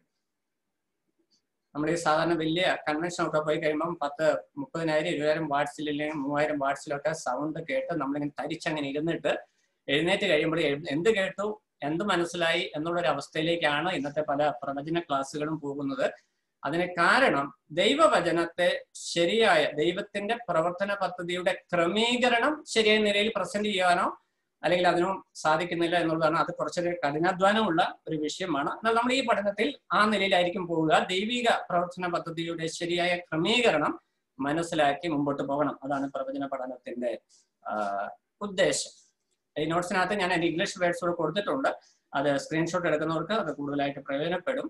നമ്മൾ ഈ സാധാരണ വലിയ കൺവെൻഷൻ ഒക്കെ പോയി കഴിയുമ്പം പത്ത് മുപ്പതിനായിരം ഇരുപതിനായിരം വാട്സിൽ അല്ലെങ്കിൽ മൂവായിരം വാട്സിലൊക്കെ സൗണ്ട് കേട്ട് നമ്മളിങ്ങനെ തരിച്ചങ്ങനെ ഇരുന്നിട്ട് എഴുന്നേറ്റ് കഴിയുമ്പോൾ എ- എന്ത് കേട്ടു എന്ത് മനസ്സിലായി എന്നുള്ളൊരു അവസ്ഥയിലേക്കാണ് ഇന്നത്തെ പല പ്രവചന ക്ലാസ്സുകളും പോകുന്നത് അതിന് കാരണം ദൈവവചനത്തെ ശരിയായ ദൈവത്തിന്റെ പ്രവർത്തന പദ്ധതിയുടെ ക്രമീകരണം ശരിയായ നിലയിൽ പ്രസന്റ് ചെയ്യാനോ അല്ലെങ്കിൽ അതിനും സാധിക്കുന്നില്ല എന്നുള്ളതാണ് അത് കുറച്ചൊരു കഠിനാധ്വാനമുള്ള ഒരു വിഷയമാണ് എന്നാൽ നമ്മൾ ഈ പഠനത്തിൽ ആ നിലയിലായിരിക്കും പോവുക ദൈവിക പ്രവർത്തന പദ്ധതിയുടെ ശരിയായ ക്രമീകരണം മനസ്സിലാക്കി മുമ്പോട്ട് പോകണം അതാണ് പ്രവചന പഠനത്തിന്റെ ആ, ഉദ്ദേശം ഈ നോട്ട്സിനകത്ത് ഞാൻ എൻ്റെ ഇംഗ്ലീഷ് വേർഡ്സ് കൂടെ കൊടുത്തിട്ടുണ്ട് അത് സ്ക്രീൻഷോട്ട് എടുക്കുന്നവർക്ക് അത് കൂടുതലായിട്ട് പ്രയോജനപ്പെടും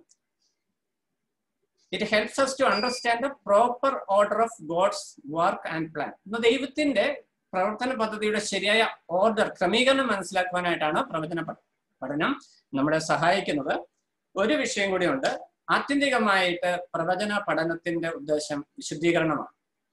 it helps us to understand the proper order of God's work and plan ഇന്ന് ദൈവത്തിന്റെ പ്രവർത്തന പദ്ധതിയുടെ ശരിയായ ഓർഡർ ക്രമീകരണം മനസ്സിലാക്കുവാനായിട്ടാണ് പ്രവചന പഠ- പഠനം നമ്മളെ സഹായിക്കുന്നത് ഒരു വിഷയം കൂടിയുണ്ട് ആത്യന്തികമായിട്ട് പ്രവചന പഠനത്തിന്റെ ഉദ്ദേശം വിശുദ്ധീകരണമാണ്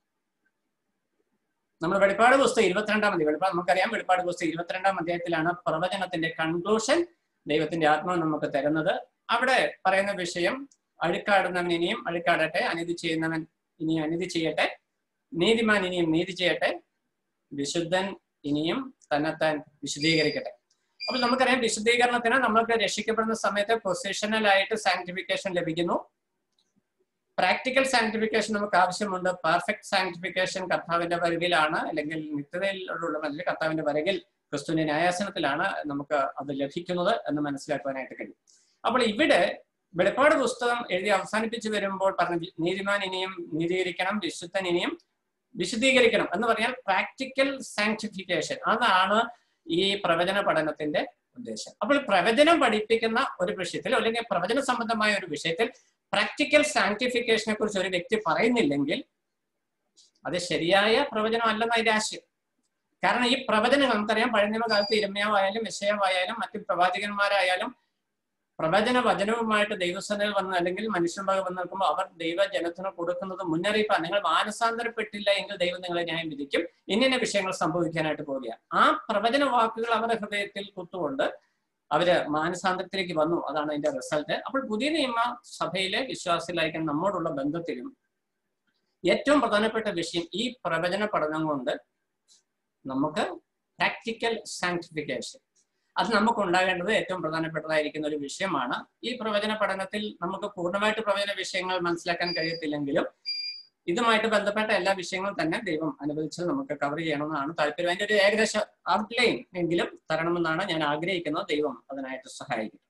നമ്മൾ വെളിപ്പാട് പുസ്തകം ഇരുപത്തിരണ്ടാം അധ്യായം വെളിപ്പാട് നമുക്കറിയാം വെളിപ്പാട് പുസ്തകം ഇരുപത്തിരണ്ടാം അധ്യായത്തിലാണ് പ്രവചനത്തിന്റെ കൺക്ലൂഷൻ ദൈവത്തിന്റെ ആത്മാവ് നമുക്ക് തരുന്നത് അവിടെ പറയുന്ന വിഷയം അഴുക്കാടുന്നവൻ ഇനിയും അഴുക്കാടട്ടെ അനീതി ചെയ്യുന്നവൻ ഇനിയും അനീതി ചെയ്യട്ടെ നീതിമാൻ ഇനിയും നീതി ചെയ്യട്ടെ വിശുദ്ധൻ ഇനിയും തന്നെത്താൻ വിശദീകരിക്കട്ടെ അപ്പോൾ നമുക്കറിയാം വിശുദ്ധീകരണത്തിന് നമ്മൾക്ക് രക്ഷിക്കപ്പെടുന്ന സമയത്ത് പൊസിഷണൽ ആയിട്ട് സാങ്ക്ടിഫിക്കേഷൻ ലഭിക്കുന്നു പ്രാക്ടിക്കൽ സാങ്ക്ടിഫിക്കേഷൻ നമുക്ക് ആവശ്യമുണ്ട് പെർഫെക്റ്റ് സാങ്ക്ടിഫിക്കേഷൻ കർത്താവിന്റെ വരകിലാണ് അല്ലെങ്കിൽ നിത്യതയിലുള്ള അല്ലെങ്കിൽ കർത്താവിന്റെ വരകിൽ ക്രിസ്തുവിന്റെ ന്യായാസനത്തിലാണ് നമുക്ക് അത് ലഭിക്കുന്നത് എന്ന് മനസ്സിലാക്കുവാനായിട്ട് കഴിയും അപ്പോൾ ഇവിടെ വെളിപ്പാട് പുസ്തകം എഴുതി അവസാനിപ്പിച്ചു വരുമ്പോൾ പറഞ്ഞ നീതിമാൻ ഇനിയും നീതീകരിക്കണം വിശുദ്ധൻ ഇനിയും വിശദീകരിക്കണം എന്ന് പറഞ്ഞാൽ പ്രാക്ടിക്കൽ സാങ്ക്ടിഫിക്കേഷൻ അതാണ് ഈ പ്രവചന പഠനത്തിന്റെ ഉദ്ദേശം അപ്പോൾ പ്രവചനം പഠിപ്പിക്കുന്ന ഒരു വിഷയത്തിൽ അല്ലെങ്കിൽ പ്രവചന സംബന്ധമായ ഒരു വിഷയത്തിൽ പ്രാക്ടിക്കൽ സാങ്ക്ടിഫിക്കേഷനെ കുറിച്ച് ഒരു വ്യക്തി പറയുന്നില്ലെങ്കിൽ അത് ശരിയായ പ്രവചനം അല്ലെന്ന് അതിന്റെ ആശയം കാരണം ഈ പ്രവചനങ്ങൾ നമുക്കറിയാം പഴയ നിയമകാലത്ത് ഇരമ്യാവായാലും വിഷയമായാലും മറ്റു പ്രവാചകന്മാരായാലും പ്രവചന വചനവുമായിട്ട് ദൈവസേനയിൽ വന്ന് അല്ലെങ്കിൽ മനുഷ്യന്മാർ വന്ന് നിൽക്കുമ്പോൾ അവർ ദൈവജനത്തിന് കൊടുക്കുന്നത് മുന്നറിയിപ്പാണ് നിങ്ങൾ മാനസാന്തരപ്പെട്ടില്ല എങ്കിൽ ദൈവം നിങ്ങളെ ന്യായം വിധിക്കും ഇന്നിന്ന വിഷയങ്ങൾ സംഭവിക്കാനായിട്ട് പോവുകയാണ് ആ പ്രവചന വാക്കുകൾ അവരുടെ ഹൃദയത്തിൽ കുത്തുകൊണ്ട് അവര് മാനസാന്തരത്തിലേക്ക് വന്നു അതാണ് അതിന്റെ റിസൾട്ട് അപ്പോൾ പുതിയ നിയമ സഭയിലെ വിശ്വാസികളായിരിക്കും നമ്മോടുള്ള ബന്ധത്തിലും ഏറ്റവും പ്രധാനപ്പെട്ട വിഷയം ഈ പ്രവചന പഠനം കൊണ്ട് നമുക്ക് പ്രാക്ടിക്കൽ സാങ്ക്ടിഫിക്കേഷൻ അത് നമുക്ക് ഉണ്ടാകേണ്ടത് ഏറ്റവും പ്രധാനപ്പെട്ടതായിരിക്കുന്ന ഒരു വിഷയമാണ് ഈ പ്രവചന പഠനത്തിൽ നമുക്ക് പൂർണ്ണമായിട്ട് പ്രവചന വിഷയങ്ങൾ മനസ്സിലാക്കാൻ കഴിയത്തില്ലെങ്കിലും ഇതുമായിട്ട് ബന്ധപ്പെട്ട എല്ലാ വിഷയങ്ങളും തന്നെ ദൈവം അനുവദിച്ച് നമുക്ക് കവർ ചെയ്യണമെന്നാണ് താല്പര്യം അതിന്റെ ഒരു ഏകദേശ ഔട്ട്ലൈൻ എങ്കിലും തരണമെന്നാണ് ഞാൻ ആഗ്രഹിക്കുന്നത് ദൈവം അതിനായിട്ട് സഹായിക്കും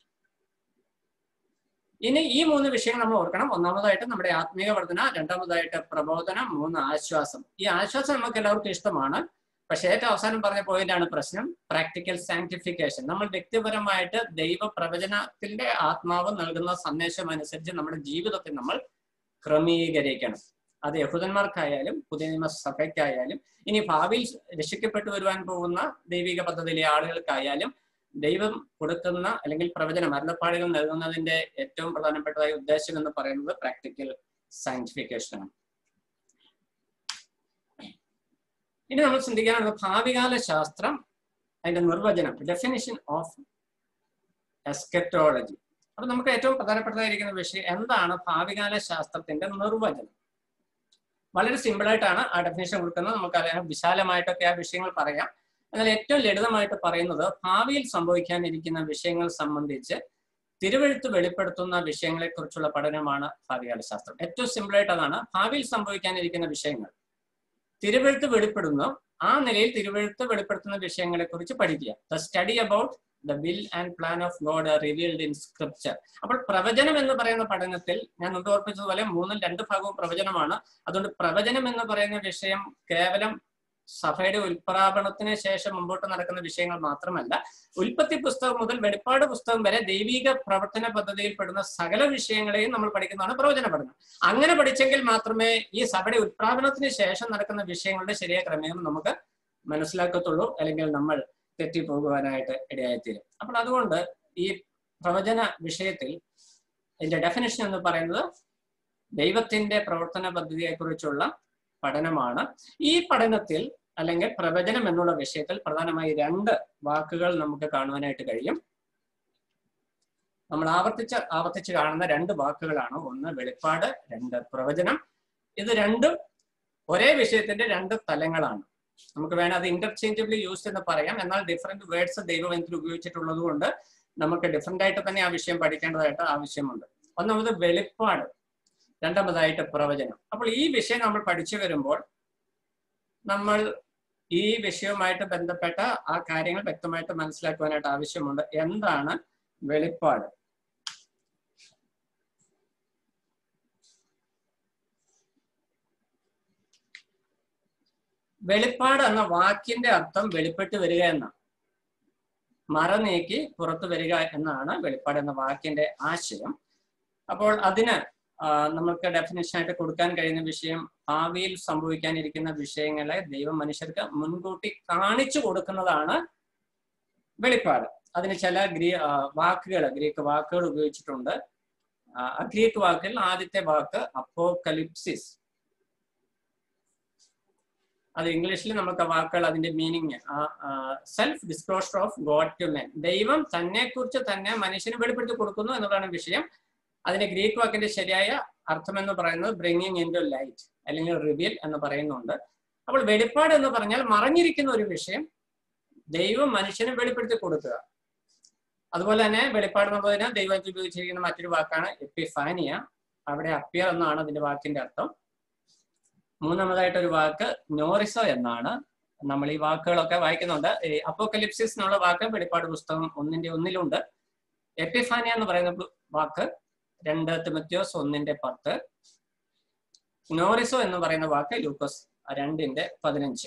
ഇനി ഈ മൂന്ന് വിഷയങ്ങൾ നമ്മൾ ഓർക്കണം ഒന്നാമതായിട്ട് നമ്മുടെ ആത്മീയ വർധന രണ്ടാമതായിട്ട് പ്രബോധനം മൂന്ന് ആശ്വാസം ഈ ആശ്വാസം നമുക്ക് എല്ലാവർക്കും ഇഷ്ടമാണ് പക്ഷെ ഏറ്റവും അവസാനം പറഞ്ഞ പോയിന്റാണ് പ്രശ്നം പ്രാക്ടിക്കൽ സാങ്ക്ടിഫിക്കേഷൻ നമ്മൾ വ്യക്തിപരമായിട്ട് ദൈവ പ്രവചനത്തിന്റെ ആത്മാവ് നൽകുന്ന സന്ദേശം അനുസരിച്ച് നമ്മുടെ ജീവിതത്തിൽ നമ്മൾ ക്രമീകരിക്കണം അത് യഹൂദന്മാർക്കായാലും പുതിയ നിയമസഭയ്ക്കായാലും ഇനി ഭാവിയിൽ രക്ഷിക്കപ്പെട്ടു വരുവാൻ പോകുന്ന ദൈവിക പദ്ധതിയിലെ ആളുകൾക്കായാലും ദൈവം കൊടുക്കുന്ന അല്ലെങ്കിൽ പ്രവചനം അരുളപ്പാടുകൾ നൽകുന്നതിന്റെ ഏറ്റവും പ്രധാനപ്പെട്ടതായ ഉദ്ദേശം എന്ന് പറയുന്നത് പ്രാക്ടിക്കൽ സയന്റിഫിക്കേഷനാണ് ഇനി നമ്മൾ ചിന്തിക്കാനുള്ളത് ഭാവികാല ശാസ്ത്രം അതിന്റെ നിർവചനം ഡെഫിനിഷൻ ഓഫ് എസ്കറ്റോളജി അപ്പൊ നമുക്ക് ഏറ്റവും പ്രധാനപ്പെട്ടതായിരിക്കുന്ന വിഷയം എന്താണ് ഭാവികാല ശാസ്ത്രത്തിന്റെ നിർവചനം വളരെ സിമ്പിൾ ആയിട്ടാണ് ആ ഡെഫിനേഷൻ കൊടുക്കുന്നത് നമുക്ക് അറിയാം വിശാലമായിട്ടൊക്കെ ആ വിഷയങ്ങൾ പറയാം എന്നാൽ ഏറ്റവും ലളിതമായിട്ട് പറയുന്നത് ഭാവിയിൽ സംഭവിക്കാനിരിക്കുന്ന വിഷയങ്ങൾ സംബന്ധിച്ച് തിരുവഴുത്ത് വെളിപ്പെടുത്തുന്ന വിഷയങ്ങളെ കുറിച്ചുള്ള പഠനമാണ് ഭാവികാല ശാസ്ത്രം ഏറ്റവും സിമ്പിൾ ആയിട്ട് അതാണ് ഭാവിയിൽ സംഭവിക്കാനിരിക്കുന്ന വിഷയങ്ങൾ തിരുവഴുത്ത് വെളിപ്പെടുന്നു ആ നിലയിൽ തിരുവഴുത്ത് വെളിപ്പെടുത്തുന്ന വിഷയങ്ങളെ കുറിച്ച് പഠിക്കുക the study about the will and plan of God revealed in scripture അപ്പോൾ പ്രവചനം എന്ന് പറയുന്ന പഠനത്തിൽ ഞാൻ മുമ്പ് ഓർപ്പിച്ചതുപോലെ മൂന്നും രണ്ട് ഭാഗവും പ്രവചനമാണ് അതുകൊണ്ട് പ്രവചനം എന്ന് പറയുന്ന വിഷയം കേവലം സഭയുടെ ഉൽപ്രാപണത്തിന് ശേഷം മുമ്പോട്ട് നടക്കുന്ന വിഷയങ്ങൾ മാത്രമല്ല ഉൽപ്പത്തി പുസ്തകം മുതൽ വെളിപ്പാട് പുസ്തകം വരെ ദൈവിക പ്രവർത്തന പദ്ധതിയിൽ പെടുന്ന സകല വിഷയങ്ങളെയും നമ്മൾ പഠിക്കുന്നതാണ് പ്രവചന പഠനം അങ്ങനെ പഠിച്ചെങ്കിൽ മാത്രമേ ഈ സഭയുടെ ഉൽപ്രാപനത്തിന് ശേഷം നടക്കുന്ന വിഷയങ്ങളുടെ ശരിയായ ക്രമീകരണം നമുക്ക് മനസ്സിലാക്കത്തുള്ളൂ അല്ലെങ്കിൽ നമ്മൾ തെറ്റിപ്പോകുവാനായിട്ട് ഇടയായിത്തീരും അപ്പോൾ അതുകൊണ്ട് ഈ പ്രവചന വിഷയത്തിൽ ഇതിന്റെ ഡെഫിനേഷൻ എന്ന് പറയുന്നത് ദൈവത്തിന്റെ പ്രവർത്തന പദ്ധതിയെക്കുറിച്ചുള്ള പഠനമാണ് ഈ പഠനത്തിൽ അല്ലെങ്കിൽ പ്രവചനം എന്നുള്ള വിഷയത്തിൽ പ്രധാനമായി രണ്ട് വാക്കുകൾ നമുക്ക് കാണുവാനായിട്ട് കഴിയും നമ്മൾ ആവർത്തിച്ച് ആവർത്തിച്ച് കാണുന്ന രണ്ട് വാക്കുകളാണ് ഒന്ന് വെളിപ്പാട് രണ്ട് പ്രവചനം ഇത് രണ്ടും ഒരേ വിഷയത്തിന്റെ രണ്ട് തലങ്ങളാണ് നമുക്ക് വേണം അത് ഇന്റർചേഞ്ചബിളി യൂസ്ഡ് എന്ന് പറയാം എന്നാൽ ഡിഫറെന്റ് വേർഡ്സ് ദൈവവനത്തിൽ ഉപയോഗിച്ചിട്ടുള്ളത് കൊണ്ട് നമുക്ക് ഡിഫറെന്റ് ആയിട്ട് തന്നെ ആ വിഷയം പഠിക്കേണ്ടതായിട്ട് ആവശ്യമുണ്ട് ഒന്നാമത് വെളിപ്പാട് രണ്ടാമതായിട്ട് പ്രവചനം അപ്പോൾ ഈ വിഷയം നമ്മൾ പഠിച്ചു വരുമ്പോൾ നമ്മൾ ഈ വിഷയവുമായിട്ട് ബന്ധപ്പെട്ട ആ കാര്യങ്ങൾ വ്യക്തമായിട്ട് മനസ്സിലാക്കുവാനായിട്ട് ആവശ്യമുണ്ട് എന്താണ് വെളിപ്പാട് വെളിപ്പാട് എന്ന വാക്കിന്റെ അർത്ഥം വെളിപ്പെട്ട് വരിക എന്നാണ് മറ നീക്കി പുറത്തു വരിക എന്നാണ് വെളിപ്പാട് എന്ന വാക്കിന്റെ ആശയം അപ്പോൾ അതിന് നമുക്ക് ഡെഫിനേഷൻ ആയിട്ട് കൊടുക്കാൻ കഴിയുന്ന വിഷയം ഭാവിയിൽ സംഭവിക്കാനിരിക്കുന്ന വിഷയങ്ങളെ ദൈവം മനുഷ്യർക്ക് മുൻകൂട്ടി കാണിച്ചു കൊടുക്കുന്നതാണ് വെളിപ്പാട് അതിന് ചില ഗ്രീ വാക്കുകൾ ഗ്രീക്ക് വാക്കുകൾ ഉപയോഗിച്ചിട്ടുണ്ട് ആ ഗ്രീക്ക് വാക്കിൽ ആദ്യത്തെ വാക്ക് അപ്പോകലിപ്സിസ് അത് ഇംഗ്ലീഷിൽ നമുക്ക് വാക്കുകൾ അതിന്റെ meaning self disclosure of God to men ദൈവം തന്നെ കുറിച്ച് തന്നെ മനുഷ്യന് വെളിപ്പെടുത്തി കൊടുക്കുന്നു എന്നതാണ് വിഷയം അതിന്റെ ഗ്രീക്ക് വാക്കിന്റെ ശരിയായ അർത്ഥം എന്ന് പറയുന്നത് ബ്രിങ്ങിങ് ഇൻ ടു ലൈറ്റ് അല്ലെങ്കിൽ റിവീൽ എന്ന് പറയുന്നുണ്ട് അപ്പോൾ വെളിപ്പാട് എന്ന് പറഞ്ഞാൽ മറഞ്ഞിരിക്കുന്ന ഒരു വിഷയം ദൈവം മനുഷ്യന് വെളിപ്പെടുത്തി കൊടുക്കുക അതുപോലെ തന്നെ വെളിപ്പാട് എന്നുള്ളതിന് ദൈവത്തിൽ ഉപയോഗിച്ചിരിക്കുന്ന മറ്റൊരു വാക്കാണ് എപ്പിഫാനിയ അവിടെ അപ്പിയർ എന്നാണ് അതിന്റെ വാക്കിന്റെ അർത്ഥം മൂന്നാമതായിട്ടൊരു വാക്ക് നോറിസോ എന്നാണ് നമ്മൾ ഈ വാക്കുകളൊക്കെ വായിക്കുന്നുണ്ട് ഈ അപ്പോക്കലിപ്സിസ് എന്നുള്ള വാക്ക് വെളിപ്പാട് പുസ്തകം ഒന്നിന്റെ ഒന്നിലുണ്ട് എപ്പിഫാനിയ എന്ന് പറയുന്ന വാക്ക് രണ്ട് തിമത്യോസ് ഒന്നിന്റെ പത്ത് നോറിസോ എന്ന് പറയുന്ന വാക്ക് ലൂക്കോസ് രണ്ടിന്റെ പതിനഞ്ച്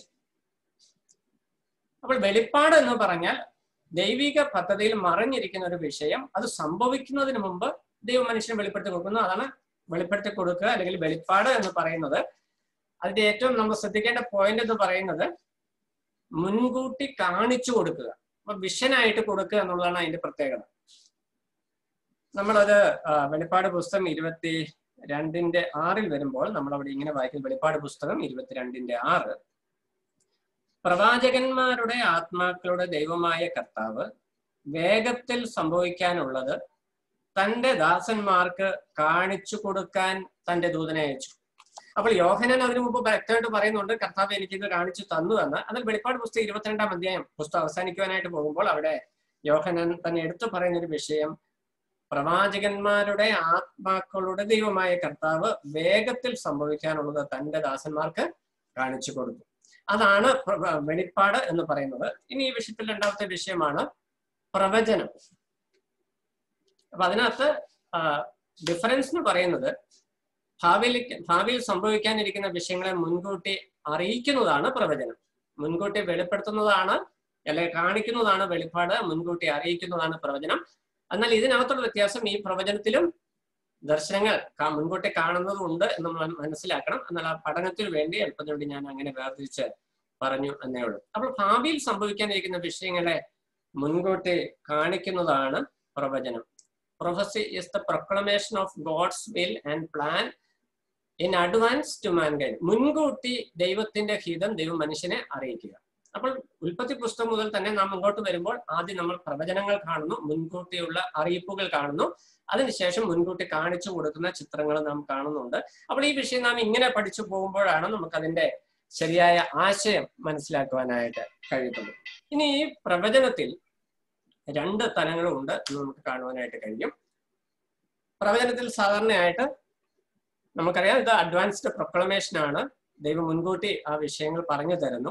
അപ്പോൾ വെളിപ്പാട് എന്ന് പറഞ്ഞാൽ ദൈവിക പദ്ധതിയിൽ മറഞ്ഞിരിക്കുന്ന ഒരു വിഷയം അത് സംഭവിക്കുന്നതിന് മുമ്പ് ദൈവം മനുഷ്യന് വെളിപ്പെടുത്തി കൊടുക്കുന്നു അതാണ് വെളിപ്പെടുത്തി കൊടുക്കുക അല്ലെങ്കിൽ വെളിപ്പാട് എന്ന് പറയുന്നത് അതിന്റെ ഏറ്റവും നമ്മൾ ശ്രദ്ധിക്കേണ്ട പോയിന്റ് എന്ന് പറയുന്നത് മുൻകൂട്ടി കാണിച്ചു കൊടുക്കുക അപ്പൊ വിഷനായിട്ട് കൊടുക്കുക എന്നുള്ളതാണ് അതിന്റെ പ്രത്യേകത നമ്മളത് വെളിപ്പാട് പുസ്തകം ഇരുപത്തി രണ്ടിന്റെ ആറിൽ വരുമ്പോൾ നമ്മൾ അവിടെ ഇങ്ങനെ വായിക്കും വെളിപ്പാട് പുസ്തകം ഇരുപത്തിരണ്ടിന്റെ ആറ് പ്രവാചകന്മാരുടെ ആത്മാക്കളുടെ ദൈവമായ കർത്താവ് വേഗത്തിൽ സംഭവിക്കാനുള്ളത് തന്റെ ദാസന്മാർക്ക് കാണിച്ചു കൊടുക്കാൻ തന്റെ ദൂതനെ അയച്ചു അപ്പോൾ യോഹനൻ അതിനു മുമ്പ് വ്യക്തമായിട്ട് പറയുന്നുണ്ട് കർത്താവ് എനിക്കിത് കാണിച്ചു തന്നു എന്ന് അതിൽ വെളിപ്പാട് പുസ്തകം ഇരുപത്തിരണ്ടാം അധ്യായം പുസ്തകം അവസാനിക്കുവാനായിട്ട് പോകുമ്പോൾ അവിടെ യോഹനൻ തന്നെ എടുത്തു പറയുന്ന ഒരു വിഷയം പ്രവാചകന്മാരുടെ ആത്മാക്കളുടെ ദൈവമായ കർത്താവ് വേഗത്തിൽ സംഭവിക്കാനുള്ളത് തന്റെ ദാസന്മാർക്ക് കാണിച്ചു കൊടുത്തു അതാണ് വെളിപ്പാട് എന്ന് പറയുന്നത് ഇനി ഈ വിഷയത്തിൽ രണ്ടാമത്തെ വിഷയമാണ് പ്രവചനം അപ്പൊ അതിനകത്ത് ഡിഫറൻസ് എന്ന് പറയുന്നത് ഭാവിയിൽ ഭാവിയിൽ സംഭവിക്കാനിരിക്കുന്ന വിഷയങ്ങളെ മുൻകൂട്ടി അറിയിക്കുന്നതാണ് പ്രവചനം മുൻകൂട്ടി വെളിപ്പെടുത്തുന്നതാണ് അല്ലെങ്കിൽ കാണിക്കുന്നതാണ് വെളിപ്പാട് മുൻകൂട്ടി അറിയിക്കുന്നതാണ് പ്രവചനം എന്നാൽ ഇതിനകത്തുള്ള വ്യത്യാസം ഈ പ്രവചനത്തിലും ദർശനങ്ങൾ മുൻകൂട്ടി കാണുന്നതുണ്ട് എന്ന് നമ്മൾ മനസ്സിലാക്കണം എന്നാൽ ആ പഠനത്തിന് വേണ്ടി എളുപ്പത്തിന് വേണ്ടി ഞാൻ അങ്ങനെ വേർതിരിച്ച് പറഞ്ഞു എന്നേ ഉള്ളൂ അപ്പോൾ ഭാവിയിൽ സംഭവിക്കാനിരിക്കുന്ന വിഷയങ്ങളെ മുൻകൂട്ടി കാണിക്കുന്നതാണ് പ്രവചനം prophecy is the proclamation of God's will and plan in advance to mankind മുൻകൂട്ടി ദൈവത്തിന്റെ ഹിതം ദൈവം മനുഷ്യനെ അറിയിക്കുക അപ്പോൾ ഉൽപ്പത്തി പുസ്തകം മുതൽ തന്നെ നാം മുമ്പോട്ട് വരുമ്പോൾ ആദ്യം നമ്മൾ പ്രവചനങ്ങൾ കാണുന്നു മുൻകൂട്ടിയുള്ള അറിയിപ്പുകൾ കാണുന്നു അതിനുശേഷം മുൻകൂട്ടി കാണിച്ചു കൊടുക്കുന്ന ചിത്രങ്ങൾ നാം കാണുന്നുണ്ട് അപ്പോൾ ഈ വിഷയം നാം ഇങ്ങനെ പഠിച്ചു പോകുമ്പോഴാണ് നമുക്ക് അതിന്റെ ശരിയായ ആശയം മനസ്സിലാക്കുവാനായിട്ട് കഴിയുന്നത് ഇനി ഈ പ്രവചനത്തിൽ രണ്ട് തലങ്ങളുണ്ട് എന്ന് നമുക്ക് കാണുവാനായിട്ട് കഴിയും പ്രവചനത്തിൽ സാധാരണയായിട്ട് നമുക്കറിയാം ഇത് അഡ്വാൻസ്ഡ് പ്രൊക്ലമേഷൻ ആണ് ദൈവം മുൻകൂട്ടി ആ വിഷയങ്ങൾ പറഞ്ഞു തരുന്നു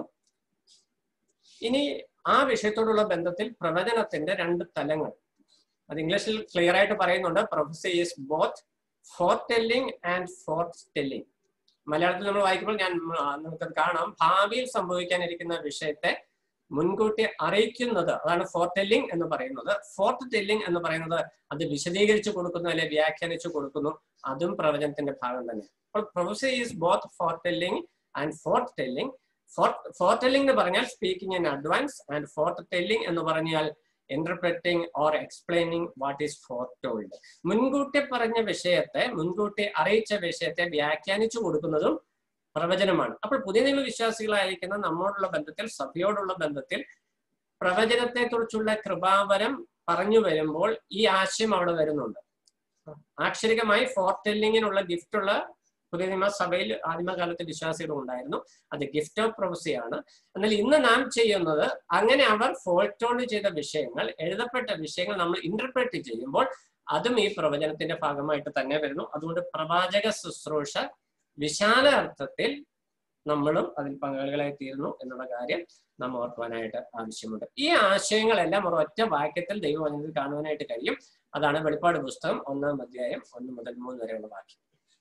ഇനി ആ വിഷയത്തോടുള്ള ബന്ധത്തിൽ പ്രവചനത്തിന്റെ രണ്ട് തലങ്ങൾ അത് ഇംഗ്ലീഷിൽ ക്ലിയർ ആയിട്ട് പറയുന്നുണ്ട് prophecy is both foretelling and foretelling മലയാളത്തിൽ നമ്മൾ വായിക്കുമ്പോൾ ഞാൻ നമുക്കത് കാണാം ഭാവിയിൽ സംഭവിക്കാനിരിക്കുന്ന വിഷയത്തെ മുൻകൂട്ടി അറിയിക്കുന്നത് അതാണ് ഫോർ ടെല്ലിംഗ് എന്ന് പറയുന്നത് ഫോർത്ത് ടെല്ലിംഗ് എന്ന് പറയുന്നത് അത് വിശദീകരിച്ചു കൊടുക്കുന്നു അല്ലെ വ്യാഖ്യാനിച്ചു കൊടുക്കുന്നു അതും പ്രവചനത്തിന്റെ ഭാഗം തന്നെ അപ്പോൾ prophecy is both foretelling and forthtelling foretelling എന്ന് പറഞ്ഞാൽ speaking in advance and forthtelling എന്ന് പറഞ്ഞാൽ interpreting or explaining what is foretold മുൻകൂട്ടി പറഞ്ഞ വിഷയത്തെ മുൻകൂട്ടി അറിയിച്ച വിഷയത്തെ വ്യാഖ്യാനിച്ചു കൊടുക്കുന്നതും പ്രവചനമാണ് അപ്പോൾ പുതിയ നിയമ വിശ്വാസികളായിരിക്കുന്ന നമ്മോടുള്ള ബന്ധത്തിൽ സഭയോടുള്ള ബന്ധത്തിൽ പ്രവചനത്തെ കുറിച്ചുള്ള കൃപാവരം പറഞ്ഞു വരുമ്പോൾ ഈ ആശയം അവിടെ വരുന്നുണ്ട് ആക്ഷരികമായി ഫോർ ടെല്ലിങ്ങിനുള്ള ഗിഫ്റ്റ് ഉള്ള പുതിയ നിയമ സഭയിൽ ആദിമകാലത്തെ വിശ്വാസികൾ ഉണ്ടായിരുന്നു അത് ഗിഫ്റ്റ് ഓഫ് പ്രൊഫസിയാണ് എന്നാൽ ഇന്ന് നാം ചെയ്യുന്നത് അങ്ങനെ അവർ ഫോൾട്ടോൺ ചെയ്ത വിഷയങ്ങൾ എഴുതപ്പെട്ട വിഷയങ്ങൾ നമ്മൾ ഇന്റർപ്രറ്റ് ചെയ്യുമ്പോൾ അതും ഈ പ്രവചനത്തിന്റെ ഭാഗമായിട്ട് തന്നെ വരുന്നു അതുകൊണ്ട് പ്രവാചക ശുശ്രൂഷ വിശാല അർത്ഥത്തിൽ നമ്മളും അതിൽ പങ്കാളികളായി തീരുന്നു എന്നുള്ള കാര്യം നാം ഓർക്കുവാനായിട്ട് ആവശ്യമുണ്ട് ഈ ആശയങ്ങളെല്ലാം ഒരു ഒറ്റ വാക്യത്തിൽ ദൈവവചനത്തിൽ കാണുവാനായിട്ട് കഴിയും അതാണ് വെളിപ്പാട് പുസ്തകം ഒന്നാം അധ്യായം ഒന്ന് മുതൽ മൂന്ന് വരെയുള്ള വാക്യം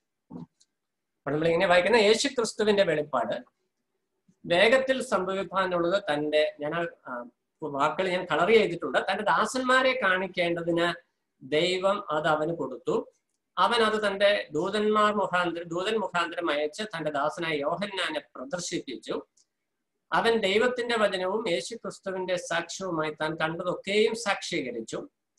അപ്പോൾ നമ്മൾ ഇങ്ങനെ വായിക്കുന്ന യേശു ക്രിസ്തുവിന്റെ വെളിപ്പാട് വേഗത്തിൽ സംഭവിക്കാനുള്ളത് തന്റെ ഞാൻ വാക്കുകൾ ഞാൻ കളർ ചെയ്തിട്ടുണ്ട് തന്റെ ദാസന്മാരെ കാണിക്കേണ്ടതിന് ദൈവം അത് അവന് കൊടുത്തു അവൻ അത് തന്റെ ദൂതന്മാർ മുഖാന്തരം ദൂതൻ മുഖാന്തരം അയച്ച് തന്റെ ദാസനായ യോഹന്നാനെ പ്രദർശിപ്പിച്ചു അവൻ ദൈവത്തിന്റെ വചനവും യേശു ക്രിസ്തുവിന്റെ സാക്ഷ്യവുമായി താൻ കണ്ടതൊക്കെയും സാക്ഷീകരിച്ചു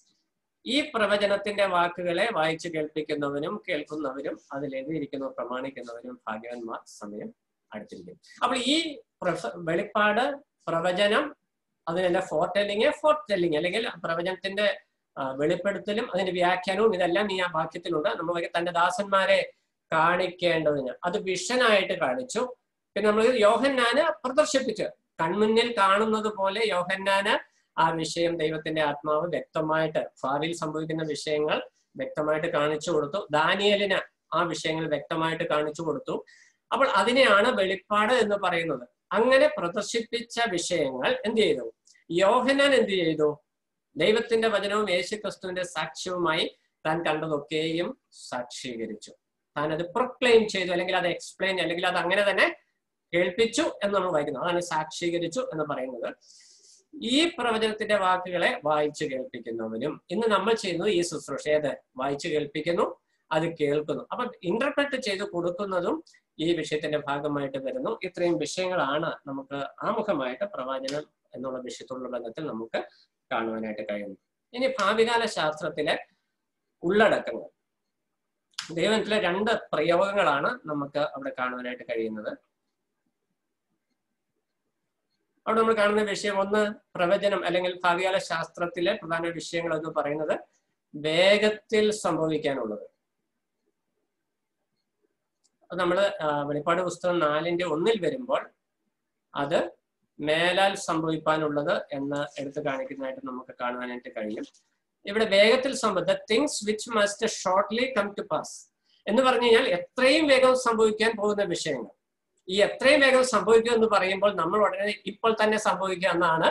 ഈ പ്രവചനത്തിന്റെ വാക്കുകളെ വായിച്ചു കേൾപ്പിക്കുന്നവനും കേൾക്കുന്നവരും അതിൽ എഴുതിയിരിക്കുന്നവർ പ്രമാണിക്കുന്നവരും ഭാഗ്യവന്മാർ സമയം അടുത്തിരിക്കും അപ്പോൾ ഈ വെളിപ്പാട് പ്രവചനം അതിനെല്ലാം ഫോർ ടെല്ലിങ് ഫോർ ടെല്ലിങ് അല്ലെങ്കിൽ പ്രവചനത്തിന്റെ വെളിപ്പെടുത്തലും അതിന്റെ വ്യാഖ്യാനവും ഇതെല്ലാം ഈ ആ വാക്യത്തിലുണ്ട് നമ്മൾ തന്റെ ദാസന്മാരെ കാണിക്കേണ്ടതിന് അത് വിഷനായിട്ട് കാണിച്ചു പിന്നെ നമ്മൾ യോഹന്നാന് പ്രദർശിപ്പിച്ച് കൺമുന്നിൽ കാണുന്നത് പോലെ യോഹന്നാന് ആ വിഷയം ദൈവത്തിന്റെ ആത്മാവ് വ്യക്തമായിട്ട് ഭാവിയിൽ സംഭവിക്കുന്ന വിഷയങ്ങൾ വ്യക്തമായിട്ട് കാണിച്ചു കൊടുത്തു ദാനിയലിന് ആ വിഷയങ്ങൾ വ്യക്തമായിട്ട് കാണിച്ചു കൊടുത്തു അപ്പോൾ അതിനെയാണ് വെളിപ്പാട് എന്ന് പറയുന്നത് അങ്ങനെ പ്രദർശിപ്പിച്ച വിഷയങ്ങൾ എന്ത് ചെയ്തു യോഹന്നാൻ എന്ത് ചെയ്തു ദൈവത്തിന്റെ വചനവും യേശു ക്രിസ്തുവിന്റെ സാക്ഷ്യവുമായി താൻ കണ്ടതൊക്കെയും സാക്ഷീകരിച്ചു താൻ അത് പ്രൊക്ലെയിം ചെയ്തു അല്ലെങ്കിൽ അത് എക്സ്പ്ലെയിൻ അല്ലെങ്കിൽ അത് അങ്ങനെ തന്നെ കേൾപ്പിച്ചു എന്ന് നമ്മൾ വായിക്കുന്നു അതാണ് സാക്ഷീകരിച്ചു എന്ന് പറയുന്നത് ഈ പ്രവചനത്തിന്റെ വാക്കുകളെ വായിച്ചു കേൾപ്പിക്കുന്നവനും ഇന്ന് നമ്മൾ ചെയ്യുന്നത് ഈ ശുശ്രൂഷ ഏത് വായിച്ചു കേൾപ്പിക്കുന്നു അത് കേൾക്കുന്നു അപ്പൊ ഇന്റർപ്രറ്റ് ചെയ്ത് കൊടുക്കുന്നതും ഈ വിഷയത്തിന്റെ ഭാഗമായിട്ട് വരുന്നു ഇത്രയും വിഷയങ്ങളാണ് നമുക്ക് ആമുഖമായിട്ട് പ്രവചനം എന്നുള്ള വിഷയത്തോടുള്ള ബന്ധത്തിൽ നമുക്ക് കാണുവാനായിട്ട് കഴിയുന്നു ഇനി ഭാവികാല ശാസ്ത്രത്തിലെ ഉള്ളടക്കങ്ങൾ ദൈവത്തിലെ രണ്ട് പ്രയോഗങ്ങളാണ് നമുക്ക് അവിടെ കാണുവാനായിട്ട് കഴിയുന്നത് അവിടെ നമ്മൾ കാണുന്ന വിഷയം ഒന്ന് പ്രവചനം അല്ലെങ്കിൽ ഭാവികാല ശാസ്ത്രത്തിലെ പ്രധാന വിഷയങ്ങൾ എന്ന് പറയുന്നത് വേഗത്തിൽ സംഭവിക്കാനുള്ളത് നമ്മൾ വെളിപ്പാട് പുസ്തകം നാലിന്റെ ഒന്നിൽ വരുമ്പോൾ അത് മേലാൽ സംഭവിക്കാനുള്ളത് എന്ന് എടുത്തു കാണിക്കുന്നതായിട്ട് നമുക്ക് കാണുവാനായിട്ട് കഴിയും ഇവിടെ വേഗത്തിൽ സംഭവ things which must shortly come to pass എന്ന് പറഞ്ഞു കഴിഞ്ഞാൽ എത്രയും വേഗം സംഭവിക്കാൻ പോകുന്ന വിഷയങ്ങൾ ഈ എത്രയും വേഗം സംഭവിക്കും എന്ന് പറയുമ്പോൾ നമ്മൾ ഉടനെ ഇപ്പോൾ തന്നെ സംഭവിക്കുക എന്നാണ്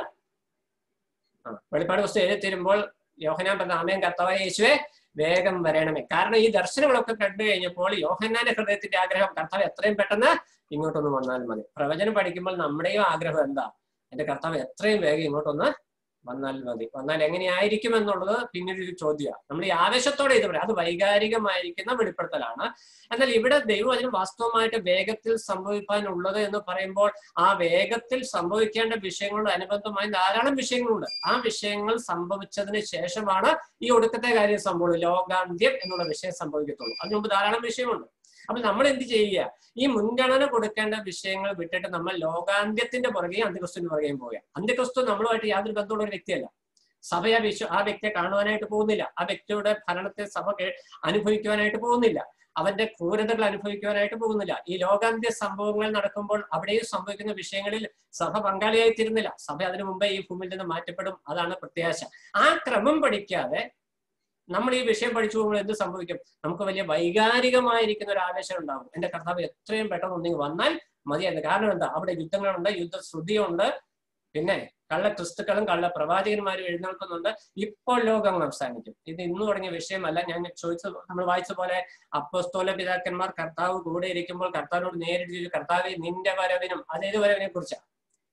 വെളിപ്പാട് പുസ്തകം എഴുതി തരുമ്പോൾ യോഹനാൻ പറഞ്ഞ ആമയം കർത്താവായ യേശുവെ വേഗം വരണമേ കാരണം ഈ ദർശനങ്ങളൊക്കെ കണ്ടു കഴിഞ്ഞപ്പോൾ യോഹന്നാന്റെ ഹൃദയത്തിന്റെ ആഗ്രഹം കർത്താവ് എത്രയും പെട്ടെന്ന് ഇങ്ങോട്ടൊന്ന് വന്നാൽ മതി പ്രവചനം പഠിക്കുമ്പോൾ നമ്മുടെയും ആഗ്രഹം എന്താ എന്റെ കർത്താവ് എത്രയും വേഗം ഇങ്ങോട്ടൊന്ന് വന്നാൽ മതി വന്നാൽ എങ്ങനെയായിരിക്കും എന്നുള്ളത് പിന്നീട് ഒരു ചോദ്യമാണ് നമ്മൾ ഈ ആവേശത്തോടെ ഇത് പറയാം അത് വൈകാരികമായിരിക്കുന്ന വെളിപ്പെടുത്തലാണ് എന്നാൽ ഇവിടെ ദൈവവചനം വാസ്തവമായിട്ട് വേഗത്തിൽ സംഭവിക്കാനുള്ളത് എന്ന് പറയുമ്പോൾ ആ വേഗത്തിൽ സംഭവിക്കേണ്ട വിഷയങ്ങളോട് അനുബന്ധമായി ധാരാളം വിഷയങ്ങളുണ്ട് ആ വിഷയങ്ങൾ സംഭവിച്ചതിന് ശേഷമാണ് ഈ ഒടുക്കത്തെ കാര്യം സംഭവം ലോകാന്ത്യം എന്നുള്ള വിഷയം സംഭവിക്കത്തുള്ളൂ അതിനു മുമ്പ് ധാരാളം വിഷയമുണ്ട് അപ്പൊ നമ്മൾ എന്ത് ചെയ്യുക ഈ മുൻഗണന കൊടുക്കേണ്ട വിഷയങ്ങൾ വിട്ടിട്ട് നമ്മൾ ലോകാന്ത്യത്തിന്റെ പുറകെയും അന്ത്യക്രിസ്തുവിന് പുറകെയും പോവുക അന്ത്യക്രിസ്തു നമ്മളുമായിട്ട് യാതൊരു ബന്ധമുള്ള ഒരു വ്യക്തിയല്ല സഭ ആ വിശ്വ ആ വ്യക്തിയെ കാണുവാനായിട്ട് പോകുന്നില്ല ആ വ്യക്തിയുടെ ഭരണത്തെ സഭ അനുഭവിക്കുവാനായിട്ട് പോകുന്നില്ല അവന്റെ ക്രൂരതകൾ അനുഭവിക്കുവാനായിട്ട് പോകുന്നില്ല ഈ ലോകാന്ത്യ സംഭവങ്ങൾ നടക്കുമ്പോൾ അവിടെയും സംഭവിക്കുന്ന വിഷയങ്ങളിൽ സഭ പങ്കാളിയായി തീരുന്നില്ല സഭ അതിനു മുമ്പേ ഈ ഭൂമിയിൽ നിന്ന് മാറ്റപ്പെടും അതാണ് പ്രത്യാശ ആ ക്രമം പഠിക്കാതെ നമ്മൾ ഈ വിഷയം പഠിച്ചു പോകുമ്പോൾ എന്ത് സംഭവിക്കും നമുക്ക് വലിയ വൈകാരികമായിരിക്കുന്ന ഒരു ആവേശം ഉണ്ടാവും എന്റെ കർത്താവ് എത്രയും പെട്ടെന്ന് ഒന്നിങ്ങ് വന്നാൽ മതിയായിരുന്നു കാരണം എന്താ അവിടെ യുദ്ധങ്ങളുണ്ട് യുദ്ധശ്രുതിയുണ്ട് പിന്നെ കള്ള ക്രിസ്തുക്കളും കള്ള പ്രവാചകന്മാരും എഴുന്നേൽക്കുന്നുണ്ട് ഇപ്പോൾ ലോകം അവസാനിക്കും ഇത് ഇന്ന് തുടങ്ങിയ വിഷയമല്ല ഞാൻ ചോദിച്ച നമ്മൾ വായിച്ച പോലെ അപ്പസ്തോല പിതാക്കന്മാർ കർത്താവ് കൂടെ ഇരിക്കുമ്പോൾ കർത്താവിനോട് നേരിട്ട് ചോദിച്ചു കർത്താവ് നിന്റെ വരവിനും അതേത് വരവിനെ കുറിച്ചാണ്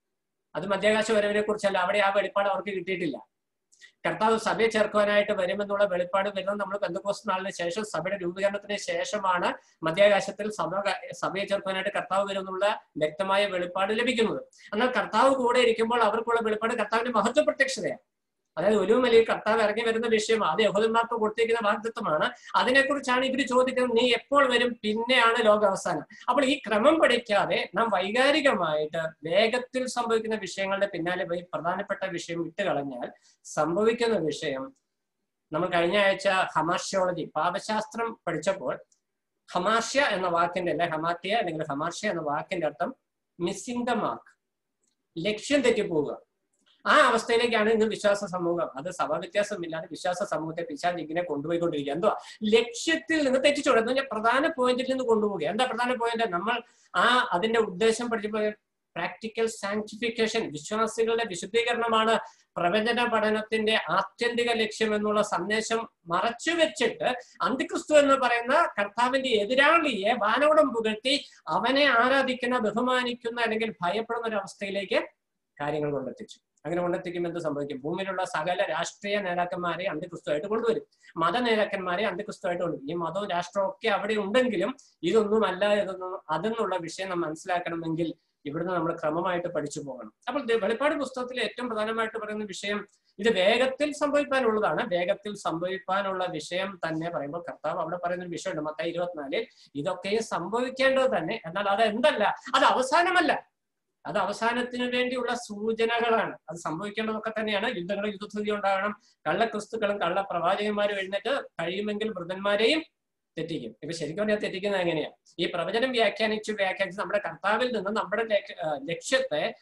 അത് മധ്യാകാശ വരവിനെ കുറിച്ചല്ല അവിടെ ആ വെളിപ്പാട് അവർക്ക് കിട്ടിയിട്ടില്ല കർത്താവ് സഭയെ ചേർക്കുവാനായിട്ട് വരുമെന്നുള്ള വെളിപ്പാട് വരുന്നത് നമ്മൾ ബന്ധുക്കോസ് നാളിന് ശേഷം സഭയുടെ രൂപീകരണത്തിന് ശേഷമാണ് മധ്യാകാശത്തിൽ സഭ സഭയെ ചേർക്കുവാനായിട്ട് കർത്താവ് വരുമെന്നുള്ള വ്യക്തമായ വെളിപ്പാട് ലഭിക്കുന്നത് എന്നാൽ കർത്താവ് കൂടെ ഇരിക്കുമ്പോൾ അവർക്കുള്ള വെളിപ്പാട് കർത്താവിന്റെ മഹത്വ പ്രത്യക്ഷതയാണ് അതായത് ഒരു വലിയ കർത്താവ് ഇറങ്ങി വരുന്ന വിഷയമാണ് അത് യഹൂദന്മാർക്ക് കൊടുത്തിരിക്കുന്ന വാഗ്ദത്വമാണ് അതിനെക്കുറിച്ചാണ് ഇവർ ചോദിക്കുന്നത് നീ എപ്പോൾ വരും പിന്നെയാണ് ലോകാവസാനം അപ്പോൾ ഈ ക്രമം പഠിക്കാതെ നാം വൈകാരികമായിട്ട് വേഗത്തിൽ സംഭവിക്കുന്ന വിഷയങ്ങളുടെ പിന്നാലെ പോയി പ്രധാനപ്പെട്ട വിഷയം വിട്ടുകളഞ്ഞാൽ സംഭവിക്കുന്ന വിഷയം നമ്മൾ കഴിഞ്ഞ ആഴ്ച ഹമാർഷ്യോളജി പാപശാസ്ത്രം പഠിച്ചപ്പോൾ ഹമാർഷ്യ എന്ന വാക്കിന്റെ അല്ലെ ഹമാത്യ അല്ലെങ്കിൽ ഹമാർഷ്യ എന്ന വാക്കിന്റെ അർത്ഥം മിസ്സിംഗ് ദ മാർക്ക് ലക്ഷ്യം തെറ്റിപ്പോവുക ആ അവസ്ഥയിലേക്കാണ് ഇന്ന് വിശ്വാസ സമൂഹം അത് സഭാ വ്യത്യാസമില്ലാതെ വിശ്വാസ സമൂഹത്തെ പിശാച് ഇങ്ങനെ കൊണ്ടുപോയിക്കൊണ്ടിരിക്കുക എന്തുവാ ലക്ഷ്യത്തിൽ നിന്ന് തെറ്റിച്ചു എന്ന് പറഞ്ഞാൽ പ്രധാന പോയിന്റിൽ നിന്ന് കൊണ്ടുപോവുക എന്താ പ്രധാന പോയിന്റ് നമ്മൾ ആ അതിന്റെ ഉദ്ദേശം പഠിച്ചപ്പോൾ പ്രാക്ടിക്കൽ സാങ്ക്ടിഫിക്കേഷൻ വിശ്വാസികളുടെ വിശുദ്ധീകരണമാണ് പ്രവചന പഠനത്തിന്റെ ആത്യന്തിക ലക്ഷ്യം എന്നുള്ള സന്ദേശം മറച്ചു വെച്ചിട്ട് അന്തിക്രിസ്തു എന്ന് പറയുന്ന കർത്താവിന്റെ എതിരാളിയെ വാനോടം പുകഴ്ത്തി അവനെ ആരാധിക്കുന്ന ബഹുമാനിക്കുന്ന അല്ലെങ്കിൽ ഭയപ്പെടുന്ന ഒരു അവസ്ഥയിലേക്ക് കാര്യങ്ങൾ കൊണ്ടെത്തിച്ചു അങ്ങനെ കൊണ്ടെത്തിക്കുമ്പോൾ എന്ത് സംഭവിക്കും ഭൂമിയിലുള്ള സകല രാഷ്ട്രീയ നേതാക്കന്മാരെ അന്ത്യക്രിസ്തുവായിട്ട് കൊണ്ടുവരും മത നേതാക്കന്മാരെ അന്ത്യക്രിസ്തുവായിട്ട് കൊണ്ടുവരും ഈ മതവും രാഷ്ട്രവും ഒക്കെ അവിടെ ഉണ്ടെങ്കിലും ഇതൊന്നുമല്ല ഇതൊന്നും അതെന്നുള്ള വിഷയം നാം മനസ്സിലാക്കണമെങ്കിൽ ഇവിടുന്ന് നമ്മൾ ക്രമമായിട്ട് പഠിച്ചു പോകണം അപ്പോൾ വെളിപ്പാട് പുസ്തകത്തിൽ ഏറ്റവും പ്രധാനമായിട്ട് പറയുന്ന വിഷയം ഇത് വേഗത്തിൽ സംഭവിക്കാനുള്ളതാണ് വേഗത്തിൽ സംഭവിക്കാനുള്ള വിഷയം തന്നെ പറയുമ്പോൾ കർത്താവ് അവിടെ പറയുന്ന ഒരു വിഷയമുണ്ട് മത്തായി ഇരുപത്തിനാലിൽ ഇതൊക്കെയും സംഭവിക്കേണ്ടത് തന്നെ എന്നാൽ അത് എന്തല്ല അത് അവസാനമല്ല അത് അവസാനത്തിന് വേണ്ടിയുള്ള സൂചനകളാണ് അത് സംഭവിക്കേണ്ടതൊക്കെ തന്നെയാണ് യുദ്ധങ്ങൾ യുദ്ധസ്ഥിതി ഉണ്ടാകണം കള്ള ക്രിസ്തുക്കളും കള്ള പ്രവാചകന്മാരും എഴുന്നേറ്റ് കഴിയുമെങ്കിൽ വൃദ്ധന്മാരെയും തെറ്റിക്കും ഇപ്പൊ ശരിക്കും പറഞ്ഞാൽ തെറ്റിക്കുന്നത് എങ്ങനെയാ ഈ പ്രവചനം വ്യാഖ്യാനിച്ച് വ്യാഖ്യാനിച്ച് നമ്മുടെ കർത്താവിൽ നിന്ന് നമ്മുടെ ലക്ഷ്യത്തെ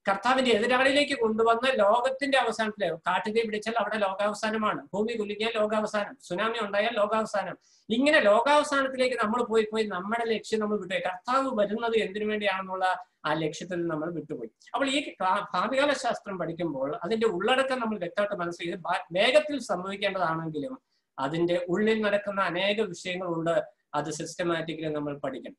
കർത്താവിന്റെ എതിരാളിയിലേക്ക് കൊണ്ടുവന്ന് ലോകത്തിന്റെ അവസാനത്തിലെ കാട്ടുതീ പിടിച്ചാൽ അവിടെ ലോകാവസാനമാണ് ഭൂമി കുലുക്കിയാൽ ലോകാവസാനം സുനാമി ഉണ്ടായാൽ ലോകാവസാനം ഇങ്ങനെ ലോകാവസാനത്തിലേക്ക് നമ്മൾ പോയി പോയി നമ്മുടെ ലക്ഷ്യം നമ്മൾ വിട്ടുപോയി കർത്താവ് വരുന്നത് എന്തിനു വേണ്ടിയാണെന്നുള്ള ആ ലക്ഷ്യത്തിൽ നമ്മൾ വിട്ടുപോയി അപ്പോൾ ഈ കാ- ഭാവികാല ശാസ്ത്രം പഠിക്കുമ്പോൾ അതിന്റെ ഉള്ളടക്കം നമ്മൾ വ്യക്തമായിട്ട് മനസ്സിലാക്കി ഇത് ഭ- വേഗത്തിൽ സംഭവിക്കേണ്ടതാണെങ്കിലും അതിന്റെ ഉള്ളിൽ നടക്കുന്ന അനേക വിഷയങ്ങളുണ്ട് അത് സിസ്റ്റമാറ്റിക്കലി നമ്മൾ പഠിക്കണം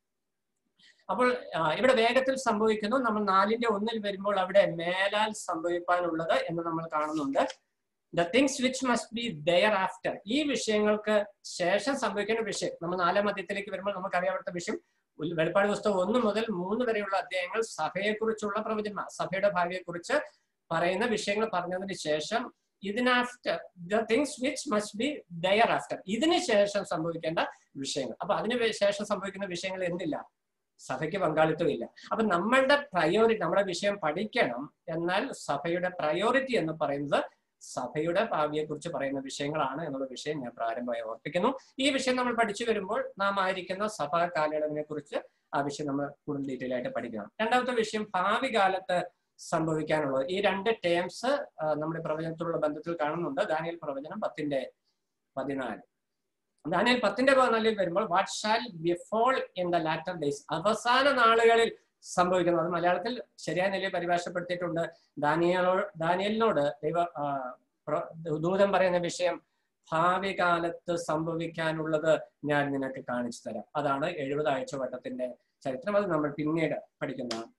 അപ്പോൾ ആ, ഇവിടെ വേഗത്തിൽ സംഭവിക്കുന്നു നമ്മൾ നാലിന്റെ ഒന്നിൽ വരുമ്പോൾ അവിടെ മേലാൽ സംഭവിക്കാനുള്ളത് എന്ന് നമ്മൾ കാണുന്നുണ്ട് the things which must be thereafter ഈ വിഷയങ്ങൾക്ക് ശേഷം സംഭവിക്കേണ്ട വിഷയം നമ്മൾ നാലാം അധ്യായത്തിലേക്ക് വരുമ്പോൾ നമുക്കറിയാം അവിടുത്തെ വിഷയം ഉൽ- വെളിപ്പാട് പുസ്തകം ഒന്ന് മുതൽ മൂന്ന് വരെയുള്ള അധ്യായങ്ങൾ സഭയെക്കുറിച്ചുള്ള പ്രവചന സഭയുടെ ഭാവിയെക്കുറിച്ച് പറയുന്ന വിഷയങ്ങൾ പറഞ്ഞതിന് ശേഷം ഇതിനാഫ്റ്റർ the things which must be thereafter ഇതിന് ശേഷം സംഭവിക്കേണ്ട വിഷയങ്ങൾ അപ്പൊ അതിന് വേ- ശേഷം സംഭവിക്കുന്ന വിഷയങ്ങൾ എന്തില്ല സഭയ്ക്ക് പങ്കാളിത്തമില്ല അപ്പൊ നമ്മളുടെ പ്രയോറിറ്റി നമ്മുടെ വിഷയം പഠിക്കണം എന്നാൽ സഭയുടെ പ്രയോറിറ്റി എന്ന് പറയുന്നത് സഭയുടെ ഭാവിയെ കുറിച്ച് പറയുന്ന വിഷയങ്ങളാണ് എന്നുള്ള വിഷയം ഞാൻ പ്രാരംഭമായി ഓർപ്പിക്കുന്നു ഈ വിഷയം നമ്മൾ പഠിച്ചു വരുമ്പോൾ നാം ആയിരിക്കുന്ന സഭാ കാലയളവിനെ കുറിച്ച് ആ വിഷയം നമ്മൾ കൂടുതൽ ഡീറ്റെയിൽ ആയിട്ട് പഠിക്കണം രണ്ടാമത്തെ വിഷയം ഭാവി കാലത്ത് സംഭവിക്കാനുള്ളത് ഈ രണ്ട് ടേംസ് നമ്മുടെ പ്രവചനത്തിലുള്ള ബന്ധത്തിൽ കാണുന്നുണ്ട് ദാനിയൽ പ്രവചനം പത്തിന്റെ പതിനാല് ദാനിയൽ പത്തിന്റെ പതിനാലിൽ വരുമ്പോൾ what shall befall in the latter days അവസാന നാളുകളിൽ സംഭവിക്കുന്നത് അത് മലയാളത്തിൽ ശരിയായ നിലയിൽ പരിഭാഷപ്പെടുത്തിയിട്ടുണ്ട് ദാനിയലോ ദാനിയലിനോട് ദൈവ ആ, പ്ര- ദൂതൻ പറയുന്ന വിഷയം ഭാവി കാലത്ത് സംഭവിക്കാനുള്ളത് ഞാൻ നിനക്ക് കാണിച്ചു തരാം അതാണ് എഴുപത് ആഴ്ചവട്ടത്തിന്റെ ചരിത്രം അത് നമ്മൾ പിന്നീട് പഠിക്കുന്നതാണ്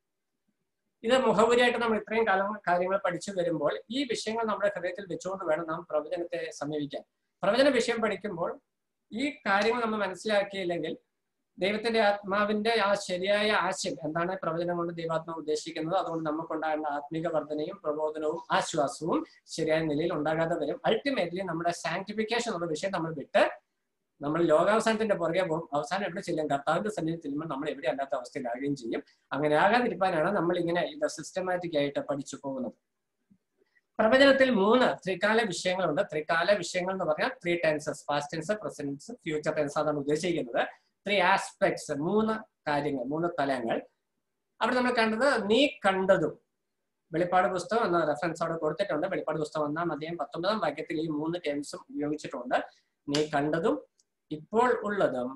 ഇത് മുഖവുരിയായിട്ട് നമ്മൾ ഇത്രയും കാലം കാര്യങ്ങൾ പഠിച്ചു വരുമ്പോൾ ഈ വിഷയങ്ങൾ നമ്മുടെ ഹൃദയത്തിൽ വെച്ചുകൊണ്ട് വേണം നാം പ്രവചനത്തെ സമീപിക്കാൻ പ്രവചന വിഷയം പഠിക്കുമ്പോൾ ഈ കാര്യങ്ങൾ നമ്മൾ മനസ്സിലാക്കിയില്ലെങ്കിൽ ദൈവത്തിന്റെ ആത്മാവിന്റെ ആ ശരിയായ ആശയം എന്താണ് പ്രവചനം കൊണ്ട് ദൈവാത്മാവ് ഉദ്ദേശിക്കുന്നത് അതുകൊണ്ട് നമുക്കുണ്ടാകേണ്ട ആത്മീക വർധനയും പ്രബോധനവും ആശ്വാസവും ശരിയായ നിലയിൽ ഉണ്ടാകാതെ വരും അൾട്ടിമേറ്റ്ലി നമ്മുടെ സാങ്ക്ടിഫിക്കേഷൻ എന്നുള്ള വിഷയം നമ്മൾ വിട്ട് നമ്മൾ ലോകാവസാനത്തിന്റെ പുറകെ പോകും അവസാനം എവിടെ ചെല്ലും കർത്താവിന്റെ സന്നിധി ചെല്ലുമ്പോൾ നമ്മൾ എവിടെ അല്ലാത്ത അവസ്ഥയിലാകുകയും ചെയ്യും അങ്ങനെ ആകാതിരിക്കാനാണ് നമ്മൾ ഇങ്ങനെ ഇത് സിസ്റ്റമാറ്റിക് ആയിട്ട് പഠിച്ചു പോകുന്നത് പ്രവചനത്തിൽ മൂന്ന് ത്രികാല വിഷയങ്ങളുണ്ട് ത്രികാല വിഷയങ്ങൾ എന്ന് പറഞ്ഞാൽ three tenses past tense present future tense അതാണ് ഉദ്ദേശിക്കുന്നത് ത്രീ ആസ്പെക്ട്സ് മൂന്ന് കാര്യങ്ങൾ മൂന്ന് തലങ്ങൾ അവിടെ നമ്മൾ കണ്ടത് നീ കണ്ടതും വെളിപ്പാട് പുസ്തകം എന്ന റെഫറൻസ് അവിടെ കൊടുത്തിട്ടുണ്ട് വെളിപ്പാട് പുസ്തകം ഒന്നാം അധ്യായം പത്തൊമ്പതാം വാക്യത്തിൽ ഈ മൂന്ന് ടേംസും ഉപയോഗിച്ചിട്ടുണ്ട് നീ കണ്ടതും ഇപ്പോൾ ഉള്ളതും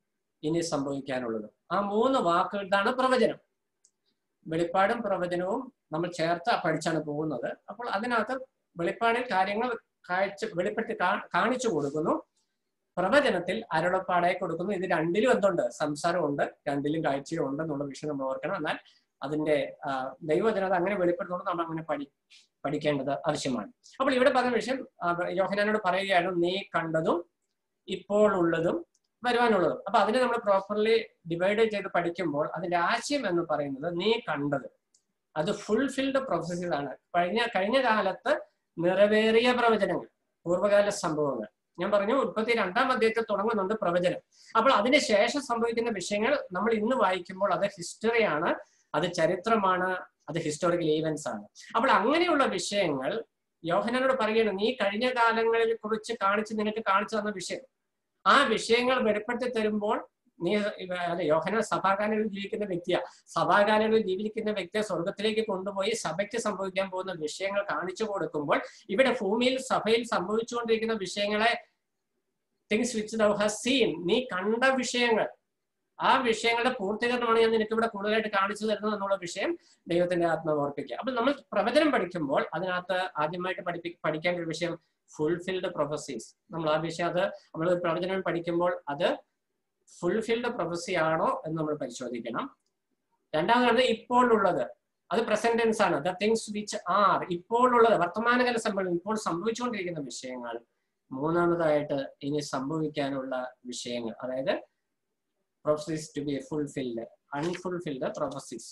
ഇനി സംഭവിക്കാനുള്ളതും ആ മൂന്ന് വാക്കുകളുടെ പ്രവചനം വെളിപ്പാടും പ്രവചനവും നമ്മൾ ചേർത്ത് പഠിച്ചാണ് പോകുന്നത് അപ്പോൾ അതിനകത്ത് വെളിപ്പാടിൽ കാര്യങ്ങൾ കാഴ്ച വെളിപ്പെടുത്തി കാ- കാണിച്ചു കൊടുക്കുന്നു പ്രവചനത്തിൽ അരുളപ്പാടായി കൊടുക്കുന്നു ഇത് രണ്ടിലും എന്തുണ്ട് സംസാരമുണ്ട് രണ്ടിലും കാഴ്ചയും ഉണ്ട് എന്നുള്ള വിഷയം നമ്മൾ ഓർക്കണം എന്നാൽ അതിന്റെ ആ, ദൈവജനത അങ്ങനെ വെളിപ്പെടുത്തുന്നത് നമ്മൾ അങ്ങനെ പഠി പഠിക്കേണ്ടത് ആവശ്യമാണ് അപ്പോൾ ഇവിടെ പറഞ്ഞ വിഷയം ആ, യോഹനാനോട് പറയുകയാണ് നീ കണ്ടതും ഇപ്പോൾ ഉള്ളതും വരുവാനുള്ളതും അപ്പൊ അതിനെ നമ്മൾ പ്രോപ്പർലി ഡിവൈഡ് ചെയ്ത് പഠിക്കുമ്പോൾ അതിന്റെ ആശയം എന്ന് പറയുന്നത് നീ കണ്ടത് അത് ഫുൾഫിൽഡ് പ്രോസസ്സസ് ആണ് കഴിഞ്ഞ കഴിഞ്ഞ കാലത്ത് നിറവേറിയ പ്രവചനങ്ങൾ പൂർവ്വകാല സംഭവങ്ങൾ ഞാൻ പറഞ്ഞു ഉൽപ്പത്തി രണ്ടാം അധ്യായത്തിൽ തുടങ്ങുന്നുണ്ട് പ്രവചനം അപ്പോൾ അതിന് ശേഷം സംഭവിക്കുന്ന വിഷയങ്ങൾ നമ്മൾ ഇന്ന് വായിക്കുമ്പോൾ അത് ഹിസ്റ്ററിയാണ് അത് ചരിത്രമാണ് അത് ഹിസ്റ്റോറിക്കൽ ഈവൻസ് ആണ് അപ്പോൾ അങ്ങനെയുള്ള വിഷയങ്ങൾ യോഹനനോട് പറയുകയാണ് നീ കഴിഞ്ഞ കാലങ്ങളിൽ കുറിച്ച് കാണിച്ച് നിനക്ക് കാണിച്ചു തന്ന വിഷയം ആ വിഷയങ്ങൾ വെളിപ്പെടുത്തി തരുമ്പോൾ നീ ഇവ- അല്ലെ യോഹന സഭാകാലങ്ങളിൽ ജീവിക്കുന്ന വ്യക്തിയാ സഭാകാലങ്ങളിൽ ജീവിക്കുന്ന വ്യക്തിയെ സ്വർഗത്തിലേക്ക് കൊണ്ടുപോയി സഭയ്ക്ക് സംഭവിക്കാൻ പോകുന്ന വിഷയങ്ങൾ കാണിച്ചു കൊടുക്കുമ്പോൾ ഇവിടെ ഭൂമിയിൽ സഭയിൽ സംഭവിച്ചുകൊണ്ടിരിക്കുന്ന വിഷയങ്ങളെ things which thou has seen നീ കണ്ട വിഷയങ്ങൾ ആ വിഷയങ്ങളുടെ പൂർത്തീകരണമാണ് ഞാൻ നിനക്ക് ഇവിടെ കൂടുതലായിട്ട് കാണിച്ചു തരുന്നത് എന്നുള്ള വിഷയം ദൈവത്തിന്റെ ആത്മാവ് ഓർപ്പിക്കുക അപ്പൊ നമ്മൾ പ്രവചനം പഠിക്കുമ്പോൾ അതിനകത്ത് ആദ്യമായിട്ട് പഠിപ്പി പഠിക്കേണ്ട ഒരു വിഷയം ഫുൾഫിൽഡ് പ്രൊഫസീസ് നമ്മൾ ആ വിഷയം അത് നമ്മൾ ഒരു പ്രവചനം പഠിക്കുമ്പോൾ അത് ഫുൾഫിൽഡ് പ്രൊഫസി ആണോ എന്ന് നമ്മൾ പരിശോധിക്കണം രണ്ടാമതാണ് ഇപ്പോൾ ഉള്ളത് അത് പ്രസന്റ് ടെൻസ് ആണ് ദ തിങ്സ് വിച്ച് ആർ ഇപ്പോൾ ഉള്ളത് വർത്തമാനകാല സംഭവം ഇപ്പോൾ സംഭവിച്ചുകൊണ്ടിരിക്കുന്ന വിഷയങ്ങൾ മൂന്നാമതായിട്ട് ഇനി സംഭവിക്കാനുള്ള വിഷയങ്ങൾ അതായത് prophecies to be fulfilled unfulfilled prophecies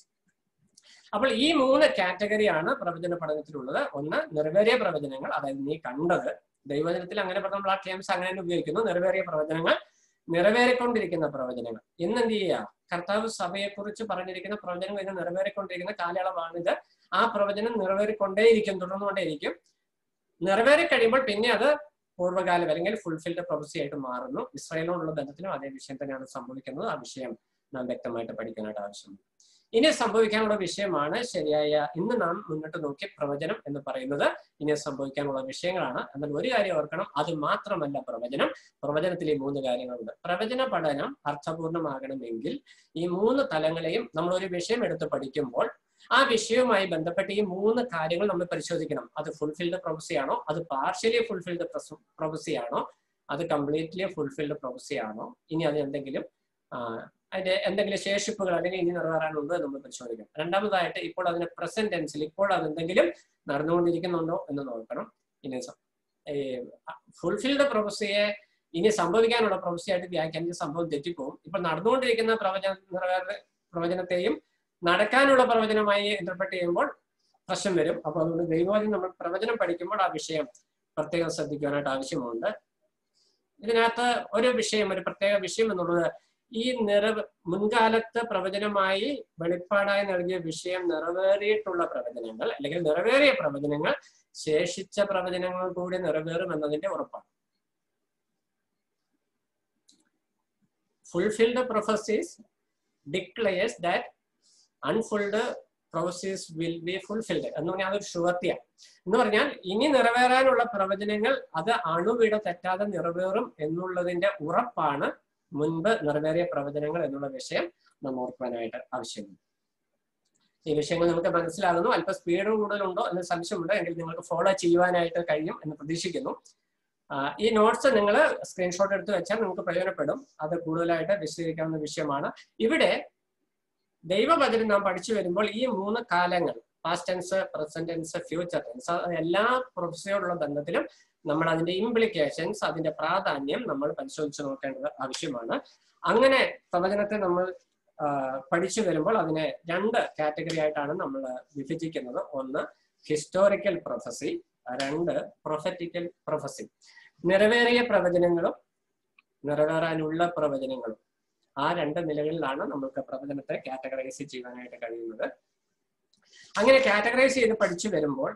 അപ്പോൾ ഈ മൂന്ന് കാറ്റഗറിയാണ് പ്രവചന പഠനത്തിലുള്ളത് ഒന്ന് നിറവേറിയ പ്രവചനങ്ങൾ അതായത് നീ കണ്ടത് ദൈവജനത്തിൽ അങ്ങനെ പറഞ്ഞ നമ്മൾ ആ ടേംസ് അങ്ങനെ തന്നെ ഉപയോഗിക്കുന്നു നിറവേറിയ പ്രവചനങ്ങൾ നിറവേറിക്കൊണ്ടിരിക്കുന്ന പ്രവചനങ്ങൾ ഇന്ന് എന്ത് ചെയ്യുക കർത്താവ് സഭയെക്കുറിച്ച് പറഞ്ഞിരിക്കുന്ന പ്രവചനങ്ങൾ ഇന്ന് നിറവേറിക്കൊണ്ടിരിക്കുന്ന കാലയളവാണിത് ആ പ്രവചനം നിറവേറിക്കൊണ്ടേയിരിക്കും തുടർന്നുകൊണ്ടേയിരിക്കും നിറവേറി കഴിയുമ്പോൾ പിന്നെ അത് പൂർവ്വകാലം അല്ലെങ്കിൽ ഫുൾഫിൽഡ് പ്രൊഫസി ആയിട്ട് മാറുന്നു ഇസ്രായേലിനോടുള്ള ബന്ധത്തിലും അതേ വിഷയം തന്നെയാണ് സംഭവിക്കുന്നത് ആ വിഷയം നാം വ്യക്തമായിട്ട് പഠിക്കാനായിട്ട് ആവശ്യമുണ്ട് ഇനി സംഭവിക്കാനുള്ള വിഷയമാണ് ശരിയായ ഇന്ന് നാം മുന്നോട്ട് നോക്കിയ പ്രവചനം എന്ന് പറയുന്നത് ഇനി സംഭവിക്കാനുള്ള വിഷയങ്ങളാണ് എന്നാൽ ഒരു കാര്യം ഓർക്കണം അത് മാത്രമല്ല പ്രവചനം പ്രവചനത്തിൽ ഈ മൂന്ന് കാര്യങ്ങളുണ്ട് പ്രവചന പഠനം അർത്ഥപൂർണമാകണമെങ്കിൽ ഈ മൂന്ന് തലങ്ങളെയും നമ്മൾ ഒരു വിഷയം എടുത്ത് പഠിക്കുമ്പോൾ ആ വിഷയവുമായി ബന്ധപ്പെട്ട് ഈ മൂന്ന് കാര്യങ്ങൾ നമ്മൾ പരിശോധിക്കണം അത് ഫുൾഫിൽഡ് പ്രൊഫസി ആണോ അത് പാർഷ്യലി ഫുൾഫിൽഡ് പ്രൊഫസി ആണോ അത് കംപ്ലീറ്റ്ലി ഫുൾഫിൽഡ് പ്രൊഫസി ആണോ ഇനി അത് എന്തെങ്കിലും അതിന്റെ എന്തെങ്കിലും ശേഷിപ്പുകൾ അല്ലെങ്കിൽ ഇനി നിറവേറാനുണ്ടോ എന്ന് നമ്മൾ പരിശോധിക്കണം രണ്ടാമതായിട്ട് ഇപ്പോൾ അതിന്റെ പ്രസന്റ് ടെൻസിൽ ഇപ്പോൾ അത് എന്തെങ്കിലും നടന്നുകൊണ്ടിരിക്കുന്നുണ്ടോ എന്ന് നോക്കണം ഇനി ഫുൾഫിൽഡ് പ്രൊഫസിയെ ഇനി സംഭവിക്കാനുള്ള പ്രൊഫസിയായിട്ട് വ്യാഖ്യാനിച്ച സംഭവം തെറ്റിപ്പോവും ഇപ്പോൾ നടന്നുകൊണ്ടിരിക്കുന്ന പ്രവചന നിറവേറ പ്രവചനത്തെയും നടക്കാനുള്ള പ്രവചനമായി ഇന്റർപ്രറ്റ് ചെയ്യുമ്പോൾ പ്രശ്നം വരും അപ്പൊ അതുകൊണ്ട് ദൈവവാദി നമ്മൾ പ്രവചനം പഠിക്കുമ്പോൾ ആ വിഷയം പ്രത്യേകം ശ്രദ്ധിക്കാനായിട്ട് ആവശ്യമുണ്ട് ഇതിനകത്ത് ഒരു വിഷയം ഒരു പ്രത്യേക വിഷയം എന്നുള്ളത് ഈ നിറവ് മുൻകാലത്ത് പ്രവചനമായി വെളിപ്പാടായി നൽകിയ വിഷയം നിറവേറിയിട്ടുള്ള പ്രവചനങ്ങൾ അല്ലെങ്കിൽ നിറവേറിയ പ്രവചനങ്ങൾ ശേഷിച്ച പ്രവചനങ്ങൾ കൂടി നിറവേറും എന്നതിന്റെ ഉറപ്പാണ് fulfilled prophecies declares that unfulfilled prophecies will be fulfilled എന്ന് പറഞ്ഞാൽ അതൊരു ഷുവർത്തിയാണ് എന്ന് പറഞ്ഞാൽ ഇനി നിറവേറാനുള്ള പ്രവചനങ്ങൾ അത് അണുവിട തെറ്റാതെ നിറവേറും എന്നുള്ളതിന്റെ ഉറപ്പാണ് മുൻപ് നിറവേറിയ പ്രവചനങ്ങൾ എന്നുള്ള വിഷയം നമ്മൾ ഓർക്കുവാനായിട്ട് ആവശ്യമുണ്ട് ഈ വിഷയങ്ങൾ നമുക്ക് മനസ്സിലാകുന്നു അല്പം സ്പീഡ് കൂടുതലുണ്ടോ എന്ന് സംശയമുണ്ട് എങ്കിൽ നിങ്ങൾക്ക് ഫോളോ ചെയ്യുവാനായിട്ട് കഴിയും എന്ന് പ്രതീക്ഷിക്കുന്നു ഈ നോട്ട്സ് നിങ്ങൾ സ്ക്രീൻഷോട്ട് എടുത്ത് വെച്ചാൽ നിങ്ങൾക്ക് പ്രയോജനപ്പെടും അത് കൂടുതലായിട്ട് വിശദീകരിക്കാവുന്ന വിഷയമാണ് ഇവിടെ ദൈവവചനം നാം പഠിച്ചു വരുമ്പോൾ ഈ മൂന്ന് കാലങ്ങൾ past tense present tense future tense എല്ലാ പ്രൊഫസയോടുള്ള ബന്ധത്തിലും നമ്മൾ അതിന്റെ ഇംപ്ലിക്കേഷൻസ് അതിന്റെ പ്രാധാന്യം നമ്മൾ പരിശോധിച്ച് നോക്കേണ്ടത് ആവശ്യമാണ് അങ്ങനെ പ്രവചനത്തെ നമ്മൾ പഠിച്ചു വരുമ്പോൾ അതിനെ രണ്ട് കാറ്റഗറി ആയിട്ടാണ് നമ്മൾ വിഭജിക്കുന്നത് ഒന്ന് ഹിസ്റ്റോറിക്കൽ പ്രൊഫസി രണ്ട് പ്രൊഫറ്റിക്കൽ പ്രൊഫസി നിറവേറിയ പ്രവചനങ്ങളും നിറവേറാനുള്ള പ്രവചനങ്ങളും ആ രണ്ട് നിലകളിലാണ് നമുക്ക് പ്രവചനത്തെ കാറ്റഗറൈസ് ചെയ്യാനായിട്ട് കഴിയുന്നത് അങ്ങനെ കാറ്റഗറൈസ് ചെയ്ത് പഠിച്ചു വരുമ്പോൾ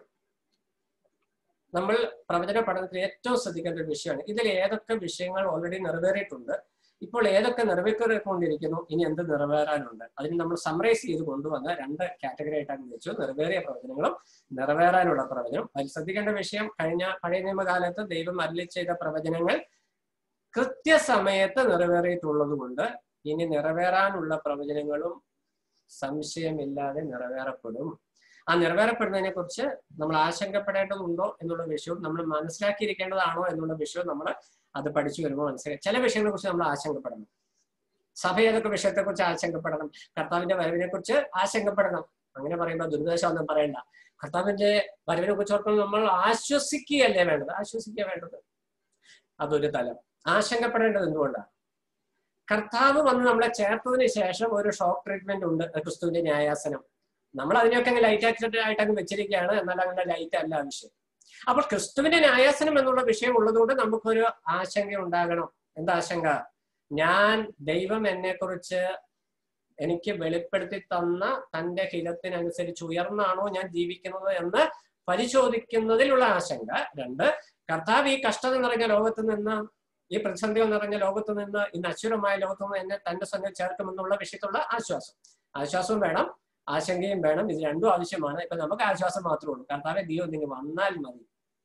നമ്മൾ പ്രവചന പഠനത്തിൽ ഏറ്റവും ശ്രദ്ധിക്കേണ്ട ഒരു വിഷയമാണ് ഇതിൽ ഏതൊക്കെ വിഷയങ്ങൾ ഓൾറെഡി നിറവേറിയിട്ടുണ്ട് ഇപ്പോൾ ഏതൊക്കെ നിറവേറിക്കൊണ്ടിരിക്കുന്നു ഇനി എന്ത് നിറവേറാനുണ്ട് അതിന് നമ്മൾ സമറൈസ് ചെയ്ത് കൊണ്ടുവന്ന് രണ്ട് കാറ്റഗറി ആയിട്ടാണ് വെച്ചു നിറവേറിയ പ്രവചനങ്ങളും നിറവേറാനുള്ള പ്രവചനം അതിൽ ശ്രദ്ധിക്കേണ്ട വിഷയം കഴിഞ്ഞ പഴയ നിയമകാലത്ത് ദൈവം അരളി ചെയ്ത പ്രവചനങ്ങൾ കൃത്യസമയത്ത് നിറവേറിയിട്ടുള്ളത് കൊണ്ട് ഇനി നിറവേറാനുള്ള പ്രവചനങ്ങളും സംശയമില്ലാതെ നിറവേറപ്പെടും ആ നിറവേറപ്പെടുന്നതിനെ കുറിച്ച് നമ്മൾ ആശങ്കപ്പെടേണ്ടതുണ്ടോ എന്നുള്ള വിഷയവും നമ്മൾ മനസ്സിലാക്കിയിരിക്കേണ്ടതാണോ എന്നുള്ള വിഷയവും നമ്മൾ അത് പഠിച്ചു വരുമ്പോൾ മനസ്സിലായി ചില വിഷയങ്ങളെ കുറിച്ച് നമ്മൾ ആശങ്കപ്പെടണം സഭ ഏതൊക്കെ വിഷയത്തെ കുറിച്ച് ആശങ്കപ്പെടണം കർത്താവിന്റെ വരവിനെ കുറിച്ച് ആശങ്കപ്പെടണം അങ്ങനെ പറയുമ്പോൾ ദുരിതാശമൊന്നും പറയണ്ട കർത്താവിന്റെ വരവിനെ കുറിച്ച് ഓർക്കുമ്പോൾ നമ്മൾ ആശ്വസിക്കുകയല്ലേ വേണ്ടത് ആശ്വസിക്കുക വേണ്ടത് അതൊരു തലം ആശങ്കപ്പെടേണ്ടത് എന്തുകൊണ്ടാണ് കർത്താവ് വന്ന് നമ്മളെ ചേർത്തതിന് ശേഷം ഒരു ഷോക്ക് ട്രീറ്റ്മെന്റ് ഉണ്ട് ക്രിസ്തുവിന്റെ ന്യായാസനം നമ്മൾ അതിനെയൊക്കെ അങ്ങ് ലൈറ്റ് ആക്സിഡന്റ് ആയിട്ട് അങ്ങ് വെച്ചിരിക്കുകയാണ് എന്നാൽ അങ്ങനെ ലൈറ്റ് അല്ല വിഷയം അപ്പോൾ ക്രിസ്തുവിന്റെ ന്യായാസനം എന്നുള്ള വിഷയം ഉള്ളതുകൊണ്ട് നമുക്കൊരു ആശങ്ക ഉണ്ടാകണം എന്താ ആശങ്ക ഞാൻ ദൈവം എന്നെ കുറിച്ച് എനിക്ക് വെളിപ്പെടുത്തി തന്ന തന്റെ ഹിതത്തിനനുസരിച്ച് ഉയർന്നാണോ ഞാൻ ജീവിക്കുന്നത് എന്ന് പരിശോധിക്കുന്നതിലുള്ള ആശങ്ക രണ്ട് കർത്താവ് ഈ കഷ്ടത നിറഞ്ഞ ലോകത്ത് നിന്ന് ഈ പ്രതിസന്ധികൾ നിറഞ്ഞ ലോകത്ത് നിന്ന് ഇന്ന് അശ്വരമായ ലോകത്ത് നിന്ന് എന്നെ തന്റെ സംഘം ചേർക്കുമെന്നുള്ള വിഷയത്തിലുള്ള ആശ്വാസം ആശ്വാസവും വേണം ആശങ്കയും വേണം ഇത് രണ്ടും ആവശ്യമാണ് ഇപ്പൊ നമുക്ക് ആശ്വാസം മാത്രമേ ഉള്ളൂ കർത്താവെ ദൈവം നിങ്ങൾ വന്നാൽ മതി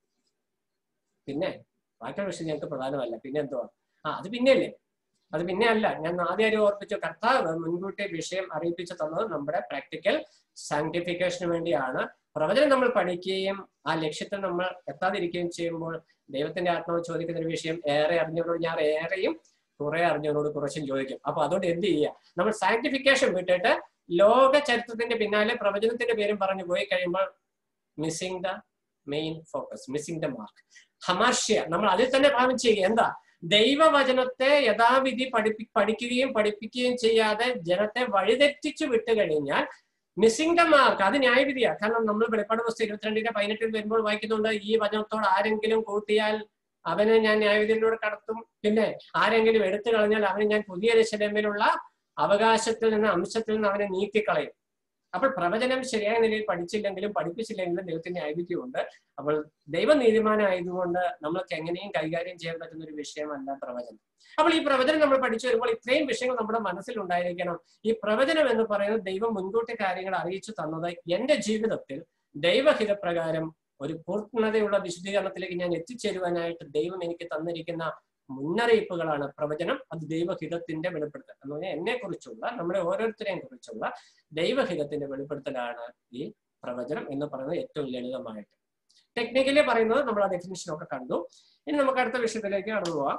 പിന്നെ ബാക്കിയുള്ള വിഷയം ഞങ്ങൾക്ക് പ്രധാനമല്ല പിന്നെ എന്തുവാ ആ അത് പിന്നെയല്ലേ അത് പിന്നെ അല്ല ഞാൻ ആദ്യം ഓർപ്പിച്ചു കർത്താവ് മുൻകൂട്ടി വിഷയം അറിയിപ്പിച്ചു തന്നത് നമ്മുടെ പ്രാക്ടിക്കൽ സാങ്ക്ടിഫിക്കേഷന് വേണ്ടിയാണ് പ്രവചനം നമ്മൾ പഠിക്കുകയും ആ ലക്ഷ്യത്തിൽ നമ്മൾ എത്താതിരിക്കുകയും ചെയ്യുമ്പോൾ ദൈവത്തിന്റെ ആത്മാവ് ചോദിക്കുന്ന ഒരു വിഷയം ഏറെ അറിഞ്ഞവരോട് ഞാൻ ഏറെയും കുറെ അറിഞ്ഞവരോട് കുറച്ചും ചോദിക്കും അപ്പൊ അതുകൊണ്ട് എന്ത് ചെയ്യുക നമ്മൾ സാങ്ക്ടിഫിക്കേഷൻ വിട്ടിട്ട് ലോക ചരിത്രത്തിന്റെ പിന്നാലെ പ്രവചനത്തിന്റെ പേരും പറഞ്ഞു പോയി കഴിയുമ്പോൾ missing the main focus missing the mark ഹമാർഷ്യ നമ്മൾ അതിൽ തന്നെ ഭാവം ചെയ്യുക എന്താ ദൈവവചനത്തെ യഥാവിധി പഠിപ്പി പഠിക്കുകയും പഠിപ്പിക്കുകയും ചെയ്യാതെ ജനത്തെ വഴിതെറ്റിച്ചു വിട്ടു കഴിഞ്ഞാൽ മിസ്സിംഗ് ദ മാർക്ക് അത് ന്യായവിധിയാ കാരണം നമ്മൾ വെളിപ്പാട് പുസ്തകം ഇരുപത്തിരണ്ടിന്റെ പതിനെട്ടിൽ വരുമ്പോൾ വായിക്കുന്നുണ്ട് ഈ വചനത്തോട് ആരെങ്കിലും കൂട്ടിയാൽ അവനെ ഞാൻ ന്യായവിധിയിലൂടെ കടത്തും പിന്നെ ആരെങ്കിലും എടുത്തു കളഞ്ഞാൽ അവനെ ഞാൻ പുതിയ രശലമ്മിലുള്ള അവകാശത്തിൽ നിന്ന് അംശത്തിൽ നിന്ന് അവനെ നീക്കിക്കളയും അപ്പോൾ പ്രവചനം ശരിയായ നിലയിൽ പഠിച്ചില്ലെങ്കിലും പഠിപ്പിച്ചില്ലെങ്കിലും ദൈവത്തിന്റെ ഐതിഹ്യമുണ്ട് അപ്പോൾ ദൈവം നീതിമാനായതുകൊണ്ട് നമ്മൾക്ക് എങ്ങനെയും കൈകാര്യം ചെയ്യാൻ പറ്റുന്ന ഒരു വിഷയമല്ല പ്രവചനം അപ്പോൾ ഈ പ്രവചനം നമ്മൾ പഠിച്ചു വരുമ്പോൾ ഇത്രയും വിഷയങ്ങൾ നമ്മുടെ മനസ്സിൽ ഉണ്ടായിരിക്കണം ഈ പ്രവചനം എന്ന് പറയുന്നത് ദൈവം മുൻകൂട്ടി കാര്യങ്ങൾ അറിയിച്ചു തന്നത് എന്റെ ജീവിതത്തിൽ ദൈവഹിതപ്രകാരം ഒരു പൂർണ്ണതയുള്ള വിശദീകരണത്തിലേക്ക് ഞാൻ എത്തിച്ചേരുവാനായിട്ട് ദൈവം എനിക്ക് തന്നിരിക്കുന്ന മുന്നറിയിപ്പുകളാണ് പ്രവചനം അത് ദൈവഹിതത്തിന്റെ വെളിപ്പെടുത്തൽ എന്ന് പറഞ്ഞാൽ എന്നെ കുറിച്ചുള്ള നമ്മുടെ ഓരോരുത്തരെയും കുറിച്ചുള്ള ദൈവഹിതത്തിന്റെ വെളിപ്പെടുത്തലാണ് ഈ പ്രവചനം എന്ന് പറയുന്നത് ഏറ്റവും ലളിതമായിട്ട് ടെക്നിക്കലി പറയുന്നത് നമ്മൾ ആ ഡെഫിനിഷൻ ഒക്കെ കണ്ടു ഇനി നമുക്ക് അടുത്ത വിഷയത്തിലേക്ക് കടന്നു പോവാം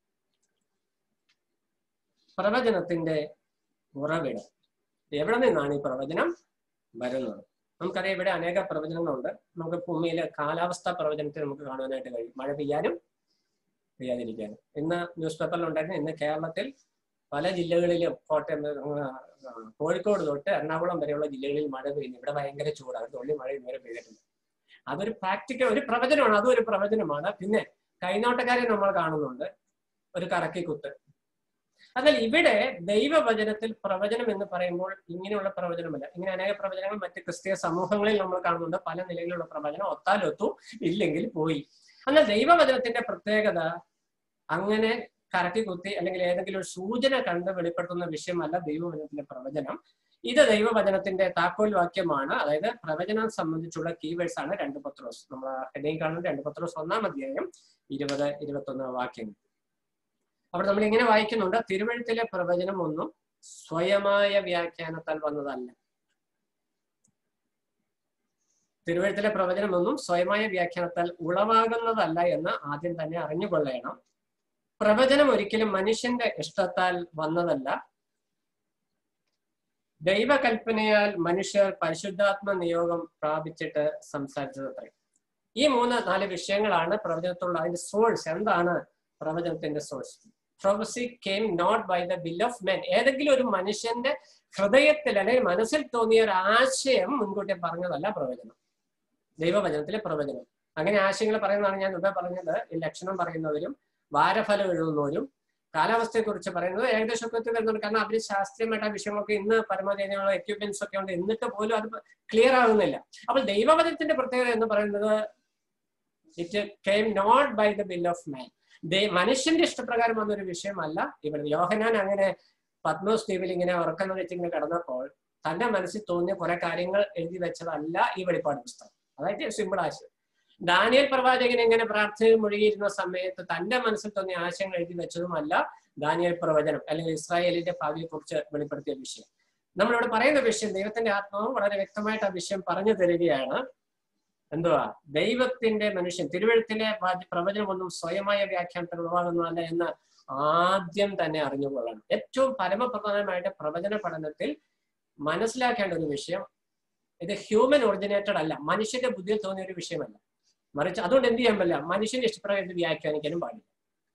പ്രവചനത്തിന്റെ ഉറവിടം എവിടെ നിന്നാണ് ഈ പ്രവചനം വരുന്നത് നമുക്കറിയാം ഇവിടെ അനേക പ്രവചനങ്ങളുണ്ട് നമുക്ക് ഭൂമിയിലെ കാലാവസ്ഥാ പ്രവചനത്തെ നമുക്ക് കാണുവാനായിട്ട് കഴിയും മഴ പെയ്യാനും പെയ്യാതിരിക്കാനും ഇന്ന് ന്യൂസ് പേപ്പറിൽ ഉണ്ടായിരുന്നു ഇന്ന് കേരളത്തിൽ പല ജില്ലകളിലും കോട്ടയം ആ, ആ, കോഴിക്കോട് തൊട്ട് എറണാകുളം വരെയുള്ള ജില്ലകളിൽ മഴ പെയ്യുന്നു ഇവിടെ ഭയങ്കര ചൂടാണ് തുള്ളി മഴ ഇതുവരെ പെയ്തിട്ടില്ല അതൊരു പ്രാക്ടിക്കൽ ഒരു പ്രവചനമാണ് അതും ഒരു പ്രവചനമാണ് പിന്നെ കൈനോട്ടക്കാരെ നമ്മൾ കാണുന്നുണ്ട് ഒരു കറക്കിക്കുത്ത് എന്നാൽ ഇവിടെ ദൈവവചനത്തിൽ പ്രവചനം എന്ന് പറയുമ്പോൾ ഇങ്ങനെയുള്ള പ്രവചനമല്ല ഇങ്ങനെ അനേക പ്രവചനങ്ങൾ മറ്റ് ക്രിസ്തീയ സമൂഹങ്ങളിൽ നമ്മൾ കാണുന്നുണ്ട് പല നിലയിലുള്ള പ്രവചനം ഒത്താലൊത്തു ഇല്ലെങ്കിൽ പോയി എന്നാൽ ദൈവവചനത്തിന്റെ പ്രത്യേകത അങ്ങനെ കറക്കി കുത്തി അല്ലെങ്കിൽ ഏതെങ്കിലും ഒരു സൂചന കണ്ട് വെളിപ്പെടുത്തുന്ന വിഷയമല്ല ദൈവവചനത്തിന്റെ പ്രവചനം ഇത് ദൈവവചനത്തിന്റെ താക്കോൽ വാക്യമാണ് അതായത് പ്രവചനം സംബന്ധിച്ചുള്ള കീവേഡ്സ് ആണ് രണ്ട് പത്രോസ് നമ്മൾ ഹെഡിങ് കാണുന്ന രണ്ട് പത്രോസ് ഒന്നാം അധ്യായം ഇരുപത് ഇരുപത്തൊന്ന് വാക്യങ്ങൾ അവിടെ നമ്മൾ ഇങ്ങനെ വായിക്കുന്നുണ്ട് തിരുവഴുത്തിലെ പ്രവചനം ഒന്നും സ്വയമായ വ്യാഖ്യാനത്താൽ വന്നതല്ല തിരുവഴുത്തിലെ പ്രവചനമൊന്നും സ്വയമായ വ്യാഖ്യാനത്താൽ ഉളവാകുന്നതല്ല എന്ന് ആദ്യം തന്നെ അറിഞ്ഞുകൊള്ളണം പ്രവചനം ഒരിക്കലും മനുഷ്യന്റെ ഇഷ്ടത്താൽ വന്നതല്ല ദൈവകൽപ്പനയാൽ മനുഷ്യർ പരിശുദ്ധാത്മ നിയോഗം പ്രാപിച്ചിട്ട് സംസാരിച്ചതത്രേ ഈ മൂന്ന് നാല് വിഷയങ്ങളാണ് പ്രവചനത്തിലുള്ള അതിന്റെ സോഴ്സ് എന്താണ് പ്രവചനത്തിന്റെ source prophecy came not by the will of men ഏതെങ്കിലും ഒരു മനുഷ്യന്റെ ഹൃദയത്തിൽ അല്ലെങ്കിൽ മനസ്സിൽ തോന്നിയ ഒരു ആശയം മുൻകൂട്ടി പറഞ്ഞതല്ല പ്രവചനം ദൈവവചനത്തിലെ പ്രവചനം അങ്ങനെ ആശയങ്ങൾ പറയുന്നതാണ് ഞാൻ ഇവിടെ പറഞ്ഞത് ഈ ലക്ഷണം പറയുന്നവരും വാരഫലം എഴുതുന്നവരും കാലാവസ്ഥയെക്കുറിച്ച് പറയുന്നത് ഏകദേശം ഒക്കെ വരുന്നുണ്ട് കാരണം അവർ ശാസ്ത്രീയമായിട്ട് ആ വിഷയങ്ങളൊക്കെ ഇന്ന് പരമാവധി അതിനുള്ള എക്യുപ്മെന്റ്സ് ഒക്കെ ഉണ്ട് എന്നിട്ട് പോലും അത് ക്ലിയർ ആകുന്നില്ല അപ്പോൾ ദൈവവചനത്തിന്റെ പ്രത്യേകത എന്ന് പറയുന്നത് it came not by the will of man മനുഷ്യന്റെ ഇഷ്ടപ്രകാരം വന്നൊരു വിഷയമല്ല ഇവിടെ യോഹനാൻ അങ്ങനെ പത്മോസ് ദ്വീപിൽ ഇങ്ങനെ ഉറക്കം വെച്ചിങ്ങനെ കിടന്നപ്പോൾ തന്റെ മനസ്സിൽ തോന്നിയ കുറെ കാര്യങ്ങൾ എഴുതി വെച്ചതല്ല ഈ വെളിപ്പാട് പുസ്തകം അതായത് സിമ്പിൾ ആശയം ദാനിയൽ പ്രവാചകൻ എങ്ങനെ പ്രാർത്ഥനയിൽ മുഴുകിയിരുന്ന സമയത്ത് തന്റെ മനസ്സിൽ തോന്നിയ ആശയങ്ങൾ എഴുതി വെച്ചതുമല്ല ദാനിയൽ പ്രവചനം അല്ലെങ്കിൽ ഇസ്രായേലിന്റെ ഭാവിയെ കുറിച്ച് വെളിപ്പെടുത്തിയ വിഷയം നമ്മളിവിടെ പറയുന്ന വിഷയം ദൈവത്തിന്റെ ആത്മാവ് വളരെ വ്യക്തമായിട്ട് ആ വിഷയം പറഞ്ഞു തരികയാണ് എന്തുവാ ദൈവത്തിന്റെ മനുഷ്യൻ തിരുവഴുത്തിലെ പ്രവചനമൊന്നും സ്വയമായ വ്യാഖ്യാനത്തിൽ ഉളവാകുന്നതല്ല എന്ന് ആദ്യം തന്നെ അറിഞ്ഞുകൊള്ളണം ഏറ്റവും പരമപ്രധാനമായിട്ട് പ്രവചന പഠനത്തിൽ മനസ്സിലാക്കേണ്ട ഒരു വിഷയം ഇത് ഹ്യൂമൻ ഒറിജിനേറ്റഡ് അല്ല മനുഷ്യന്റെ ബുദ്ധിയിൽ തോന്നിയ ഒരു വിഷയമല്ല മറിച്ച് അതുകൊണ്ട് എന്ത് ചെയ്യാൻ പറ്റില്ല മനുഷ്യന്റെ ഇഷ്ടപ്രകാരം ഇത് വ്യാഖ്യാനിക്കാനും പാടില്ല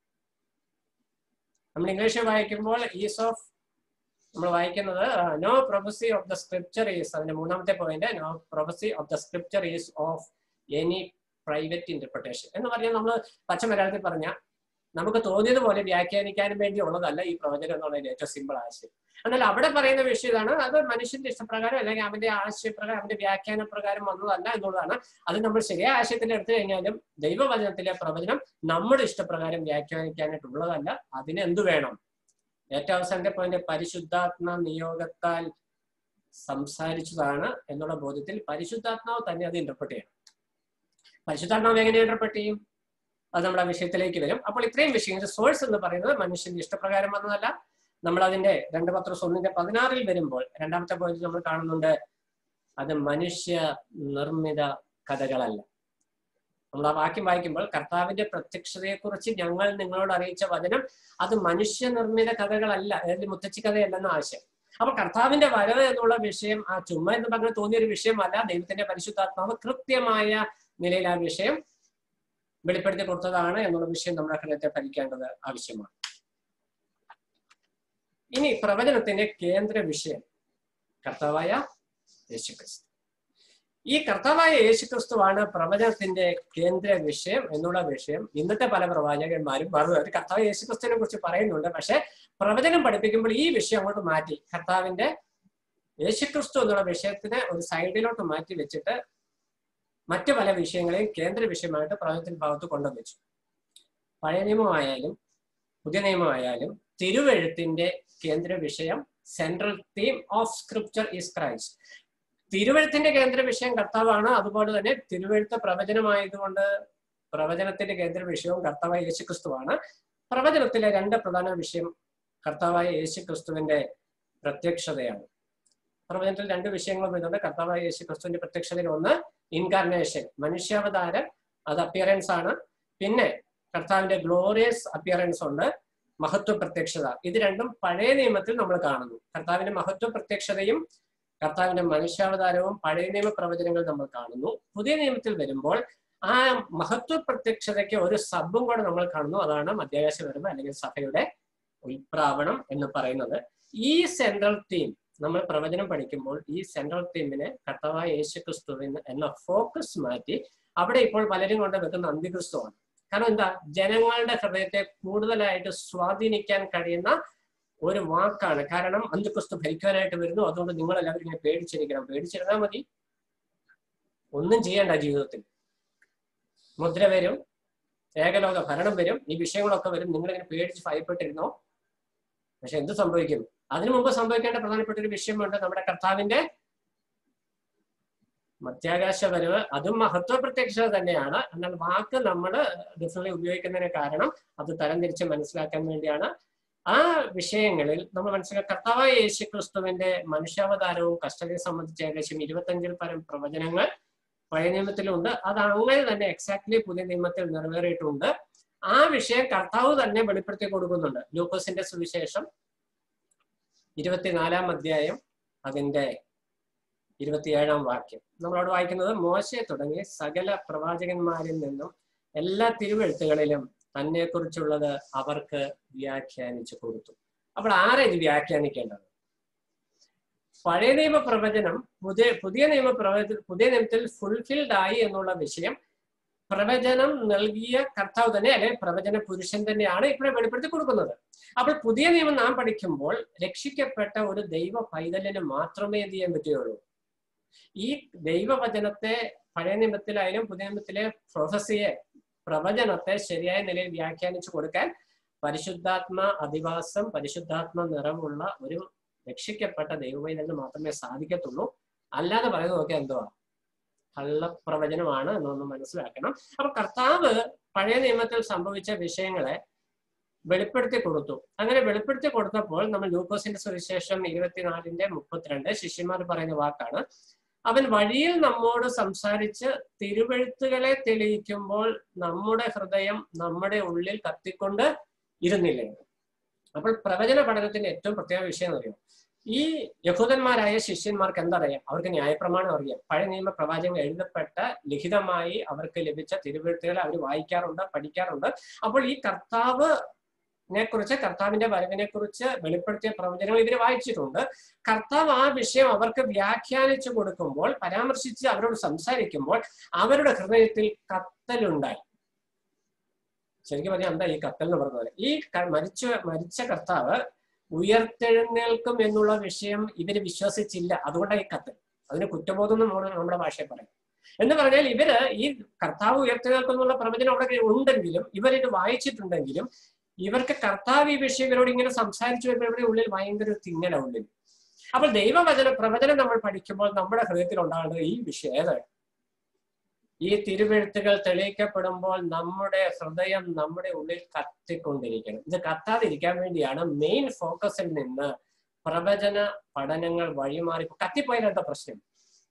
നമ്മൾ ഇംഗ്ലീഷിൽ വായിക്കുമ്പോൾ ഈസ് ഓഫ് നമ്മൾ വായിക്കുന്നത് no prophecy of the scripture is അതിന്റെ മൂന്നാമത്തെ point no prophecy of the scripture is of any private interpretation എന്ന് പറഞ്ഞാൽ നമ്മൾ പച്ച മലയാളത്തിൽ പറഞ്ഞ നമുക്ക് തോന്നിയതുപോലെ വ്യാഖ്യാനിക്കാനും വേണ്ടി ഉള്ളതല്ല ഈ പ്രവചനം എന്നുള്ളതിന്റെ ഏറ്റവും സിമ്പിൾ ആശയം എന്നാൽ അവിടെ പറയുന്ന വിഷയം ഇതാണ് അത് മനുഷ്യന്റെ ഇഷ്ടപ്രകാരം അല്ലെങ്കിൽ അവന്റെ ആശയപ്രകാരം അവന്റെ വ്യാഖ്യാന പ്രകാരം വന്നതല്ല എന്നുള്ളതാണ് അത് നമ്മൾ ശരിയായ ആശയത്തിൽ എടുത്തു കഴിഞ്ഞാലും ദൈവവചനത്തിലെ പ്രവചനം നമ്മുടെ ഇഷ്ടപ്രകാരം വ്യാഖ്യാനിക്കാനായിട്ടുള്ളതല്ല അതിന് എന്തു വേണം ഏറ്റവും അവസാനത്തെ പോയിന്റ് പരിശുദ്ധാത്മ നിയോഗത്താൽ സംസാരിച്ചതാണ് എന്നുള്ള ബോധ്യത്തിൽ പരിശുദ്ധാത്മാവ് തന്നെ അത് ഇന്റർപ്രറ്റ് ചെയ്യണം പരിശുദ്ധാത്മാവ് എങ്ങനെ ഇന്റർപ്രറ്റ് ചെയ്യും അത് നമ്മുടെ വിഷയത്തിലേക്ക് വരും അപ്പോൾ ഇത്രയും വിഷയങ്ങൾ സോഴ്സ് എന്ന് പറയുന്നത് മനുഷ്യന്റെ ഇഷ്ടപ്രകാരം വന്നതല്ല നമ്മൾ അതിന്റെ രണ്ട് പത്രം ഒന്നിന്റെ പതിനാറിൽ വരുമ്പോൾ രണ്ടാമത്തെ പോയിന്റ് നമ്മൾ കാണുന്നുണ്ട് അത് മനുഷ്യ നിർമ്മിത കഥകളല്ല നമ്മൾ ആ വാക്യം വായിക്കുമ്പോൾ കർത്താവിന്റെ പ്രത്യക്ഷതയെക്കുറിച്ച് ഞങ്ങൾ നിങ്ങളോട് അറിയിച്ച വചനം അത് മനുഷ്യനിർമ്മിത കഥകളല്ല അതായത് മുത്തച്ഛി കഥയല്ലെന്ന ആശയം അപ്പൊ കർത്താവിന്റെ വരവ് എന്നുള്ള വിഷയം ആ ചുമ എന്ന് പറഞ്ഞ് തോന്നിയ ഒരു വിഷയമല്ല ദൈവത്തിന്റെ പരിശുദ്ധാത്മാവ് കൃത്യമായ നിലയിൽ ആ വിഷയം വെളിപ്പെടുത്തി കൊടുത്തതാണ് എന്നുള്ള വിഷയം നമ്മുടെ ഹൃദയത്തെ ഭരിക്കേണ്ടത് ആവശ്യമാണ് ഇനി പ്രവചനത്തിന്റെ കേന്ദ്ര വിഷയം കർത്താവായ യേശുക്രിസ്തു ഈ കർത്താവായ യേശുക്രിസ്തുവാണ് പ്രവചനത്തിന്റെ കേന്ദ്ര വിഷയം എന്നുള്ള വിഷയം ഇന്നത്തെ പല പ്രവാചകന്മാരും മറന്നു അവർ കർത്താവ് യേശുക്രിസ്തുവിനെ കുറിച്ച് പറയുന്നുണ്ട് പക്ഷെ പ്രവചനം പഠിപ്പിക്കുമ്പോൾ ഈ വിഷയം അങ്ങോട്ട് മാറ്റി കർത്താവിന്റെ യേശുക്രിസ്തു എന്നുള്ള വിഷയത്തിനെ ഒരു സൈഡിലോട്ട് മാറ്റി വെച്ചിട്ട് മറ്റു പല വിഷയങ്ങളെയും കേന്ദ്ര വിഷയമായിട്ട് പ്രവചന ഭാഗത്ത് കൊണ്ടുവച്ചു പഴയ നിയമമായാലും പുതിയ നിയമമായാലും തിരുവെഴുത്തിന്റെ കേന്ദ്ര വിഷയം central theme of scripture is Christ തിരുവഴുത്തിന്റെ കേന്ദ്ര വിഷയം കർത്താവാണ് അതുപോലെ തന്നെ തിരുവഴുത്ത് പ്രവചനമായതുകൊണ്ട് പ്രവചനത്തിന്റെ കേന്ദ്ര വിഷയവും കർത്താവായ യേശുക്രിസ്തുവാണ് പ്രവചനത്തിലെ രണ്ട് പ്രധാന വിഷയം കർത്താവായ യേശുക്രിസ്തുവിന്റെ പ്രത്യക്ഷതയാണ് പ്രവചനത്തിൽ രണ്ട് വിഷയങ്ങളും വരുന്നുണ്ട് കർത്താവായ യേശുക്രിസ്തുവിന്റെ പ്രത്യക്ഷതയിൽ ഒന്ന് ഇൻകാർണേഷൻ മനുഷ്യാവതാരം അത് അപ്പിയറൻസ് ആണ് പിന്നെ കർത്താവിന്റെ ഗ്ലോറിയസ് അപ്പിയറൻസ് ഉണ്ട് മഹത്വ പ്രത്യക്ഷത ഇത് രണ്ടും പഴയ നിയമത്തിൽ നമ്മൾ കാണുന്നു കർത്താവിന്റെ മഹത്വ പ്രത്യക്ഷതയും കർത്താവിന്റെ മനുഷ്യാവതാരവും പഴയ നിയമ പ്രവചനങ്ങൾ നമ്മൾ കാണുന്നു പുതിയ നിയമത്തിൽ വരുമ്പോൾ ആ മഹത്വ പ്രത്യക്ഷതയ്ക്ക് ഒരു സബും കൂടെ നമ്മൾ കാണുന്നു അതാണ് മധ്യാകാശ വരവ് അല്ലെങ്കിൽ സഭയുടെ ഉൽപ്രാവണം എന്ന് പറയുന്നത് ഈ സെൻട്രൽ തീം നമ്മൾ പ്രവചനം പഠിക്കുമ്പോൾ ഈ സെൻട്രൽ തീമിനെ കർത്താവായ യേശു ക്രിസ്തുവിന് എന്ന ഫോക്കസ് മാറ്റി അവിടെ ഇപ്പോൾ പലരും കൊണ്ട് വെക്കുന്ന അന്തിക്രിസ്തുവാണ് കാരണം എന്താ ജനങ്ങളുടെ ഹൃദയത്തെ കൂടുതലായിട്ട് സ്വാധീനിക്കാൻ കഴിയുന്ന ഒരു വാക്കാണ് കാരണം അന്തിക്രിസ്തു ഭരിക്കാനായിട്ട് വരുന്നു അതുകൊണ്ട് നിങ്ങൾ എല്ലാവരും ഇങ്ങനെ പേടിച്ചിരിക്കണം പേടിച്ചിരുന്നാൽ മതി ഒന്നും ചെയ്യണ്ട ജീവിതത്തിൽ മുദ്ര വരും ഏകലോക ഭരണം വരും ഈ വിഷയങ്ങളൊക്കെ വരും നിങ്ങളിങ്ങനെ പേടിച്ച് ഭയപ്പെട്ടിരുന്നോ പക്ഷെ എന്ത് സംഭവിക്കും അതിനു മുമ്പ് സംഭവിക്കേണ്ട പ്രധാനപ്പെട്ട ഒരു വിഷയമുണ്ട് നമ്മുടെ കർത്താവിന്റെ മധ്യാകാശ വരവ് അതും മഹത്വ പ്രത്യക്ഷത തന്നെയാണ് എന്നാൽ വാക്ക് നമ്മൾ ഡിഫറൻലി ഉപയോഗിക്കുന്നതിന് കാരണം അത് തരംതിരിച്ച് മനസ്സിലാക്കാൻ വേണ്ടിയാണ് ആ വിഷയങ്ങളിൽ നമ്മൾ മനസ്സിലാക്കുക കർത്താവായ യേശു ക്രിസ്തുവിന്റെ മനുഷ്യാവതാരവും കഷ്ടതയെ സംബന്ധിച്ച് ഏകദേശം ഇരുപത്തഞ്ചിൽ പരം പ്രവചനങ്ങൾ പഴയ നിയമത്തിലുണ്ട് അത് അങ്ങനെ തന്നെ എക്സാക്ട്ലി പുതിയ നിയമത്തിൽ നിറവേറിയിട്ടുണ്ട് ആ വിഷയം കർത്താവ് തന്നെ വെളിപ്പെടുത്തി കൊടുക്കുന്നുണ്ട് ലൂക്കോസിന്റെ സുവിശേഷം ഇരുപത്തിനാലാം അധ്യായം അതിന്റെ ഇരുപത്തിയേഴാം വാക്യം നമ്മളോട് വായിക്കുന്നത് മോശയെ തുടങ്ങി സകല പ്രവാചകന്മാരിൽ നിന്നും എല്ലാ തിരുവെഴുത്തുകളിലും തന്നെ കുറിച്ചുള്ളത് അവർക്ക് വ്യാഖ്യാനിച്ചു കൊടുത്തു അപ്പോൾ ആരാ ഇത് വ്യാഖ്യാനിക്കേണ്ടത് പഴയ നിയമ പ്രവചനം പുതിയ പുതിയ നിയമ പ്രവച പുതിയ നിയമത്തിൽ ഫുൾഫിൽഡ് ആയി എന്നുള്ള വിഷയം പ്രവചനം നൽകിയ കർത്താവ് തന്നെ അല്ലെങ്കിൽ പ്രവചന പുരുഷൻ തന്നെയാണ് ഇവിടെ വെളിപ്പെടുത്തി കൊടുക്കുന്നത് അപ്പോൾ പുതിയ നിയമം നാം പഠിക്കുമ്പോൾ രക്ഷിക്കപ്പെട്ട ഒരു ദൈവ പൈതലിന് മാത്രമേ എന്ത് ചെയ്യാൻ പറ്റുകയുള്ളൂ ഈ ദൈവവചനത്തെ പഴയ നിയമത്തിലായാലും പുതിയ നിയമത്തിലെ പ്രൊഫസിയെ പ്രവചനത്തെ ശരിയായ നിലയിൽ വ്യാഖ്യാനിച്ചു കൊടുക്കാൻ പരിശുദ്ധാത്മ അധിവാസം പരിശുദ്ധാത്മ നിറമുള്ള ഒരു രക്ഷിക്കപ്പെട്ട ദൈവവൈതലിന് മാത്രമേ സാധിക്കത്തുള്ളൂ അല്ലാതെ പറയുന്നത് നോക്കിയാൽ എന്തുവാ കള്ളപ്രവചനമാണ് എന്നൊന്ന് മനസ്സിലാക്കണം അപ്പൊ കർത്താവ് പഴയ നിയമത്തിൽ സംഭവിച്ച വിഷയങ്ങളെ വെളിപ്പെടുത്തി കൊടുത്തു അങ്ങനെ വെളിപ്പെടുത്തി കൊടുത്തപ്പോൾ നമ്മൾ ലൂക്കോസിന്റെ സുവിശേഷം ഇരുപത്തിനാലിന്റെ മുപ്പത്തിരണ്ട് ശിഷ്യന്മാർ പറയുന്ന വാക്കാണ് അവൻ വഴിയിൽ നമ്മോട് സംസാരിച്ച് തിരുവഴുത്തുകളെ തെളിയിക്കുമ്പോൾ നമ്മുടെ ഹൃദയം നമ്മുടെ ഉള്ളിൽ കത്തിക്കൊണ്ട് ഇരുന്നില്ലേ അപ്പോൾ പ്രവചന പഠനത്തിന്റെ ഏറ്റവും പ്രത്യേക വിഷയം അറിയാം ഈ യഹൂദന്മാരായ ശിഷ്യന്മാർക്ക് എന്തറിയാം അവർക്ക് ന്യായപ്രമാണം അറിയാം പഴയ നിയമ പ്രവാചകങ്ങൾ എഴുതപ്പെട്ട ലിഖിതമായി അവർക്ക് ലഭിച്ച തിരുവഴുത്തുകളെ അവർ വായിക്കാറുണ്ട് പഠിക്കാറുണ്ട് അപ്പോൾ ഈ കർത്താവ് നെ കുറിച്ച് കർത്താവിന്റെ വരവിനെ കുറിച്ച് വെളിപ്പെടുത്തിയ പ്രവചനങ്ങൾ ഇവർ വായിച്ചിട്ടുണ്ട് കർത്താവ് ആ വിഷയം അവർക്ക് വ്യാഖ്യാനിച്ചു കൊടുക്കുമ്പോൾ പരാമർശിച്ച് അവരോട് സംസാരിക്കുമ്പോൾ അവരുടെ ഹൃദയത്തിൽ കത്തലുണ്ടായി ശരിക്കും പറഞ്ഞാൽ എന്താ ഈ കത്തൽ എന്ന് പറഞ്ഞത് ഈ മരിച്ച മരിച്ച കർത്താവ് ഉയർത്തെഴുന്നേൽക്കും എന്നുള്ള വിഷയം ഇവര് വിശ്വസിച്ചില്ല അതുകൊണ്ടാണ് ഈ കത്തൽ അതിന് കുറ്റബോധം നമ്മൾ നമ്മുടെ ഭാഷയിൽ പറയും എന്ന് പറഞ്ഞാൽ ഇവര് ഈ കർത്താവ് ഉയർത്തെഴുന്നേൽക്കും എന്നുള്ള പ്രവചനം അവിടെ ഉണ്ടെങ്കിലും ഇവരിത് വായിച്ചിട്ടുണ്ടെങ്കിലും ഇവർക്ക് കർത്താവ് ഈ വിഷയം ഇവരോട് ഇങ്ങനെ സംസാരിച്ചു വരുമ്പോൾ ഇവരുടെ ഉള്ളിൽ ഭയങ്കര തിങ്ങല ഉള്ളിൽ അപ്പോൾ ദൈവവചന പ്രവചനം നമ്മൾ പഠിക്കുമ്പോൾ നമ്മുടെ ഹൃദയത്തിൽ ഉണ്ടാകേണ്ടത് ഈ വിഷയം ഏതാണ് ഈ തിരുവെഴുത്തുകൾ തെളിയിക്കപ്പെടുമ്പോൾ നമ്മുടെ ഹൃദയം നമ്മുടെ ഉള്ളിൽ കത്തിക്കൊണ്ടിരിക്കണം ഇത് കത്താതിരിക്കാൻ വേണ്ടിയാണ് മെയിൻ ഫോക്കസിൽ നിന്ന് പ്രവചന പഠനങ്ങൾ വഴിമാറി കത്തിപ്പോയാൽ എന്താ പ്രശ്നം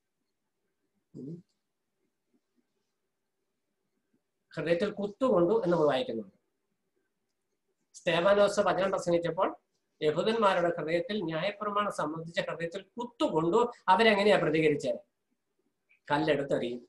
ഹൃദയത്തിൽ കുത്തുകൊണ്ടു എന്ന് നമ്മൾ വായിക്കുന്നുണ്ട് സ്തേവാനോസ് വചനം പ്രസംഗിച്ചപ്പോൾ യഹൂദന്മാരുടെ ഹൃദയത്തിൽ ന്യായപ്രമാണം സംബന്ധിച്ച ഹൃദയത്തിൽ കുത്തുകൊണ്ടു അവരെങ്ങനെയാ പ്രതികരിച്ചത് കല്ലെടുത്തെറിയും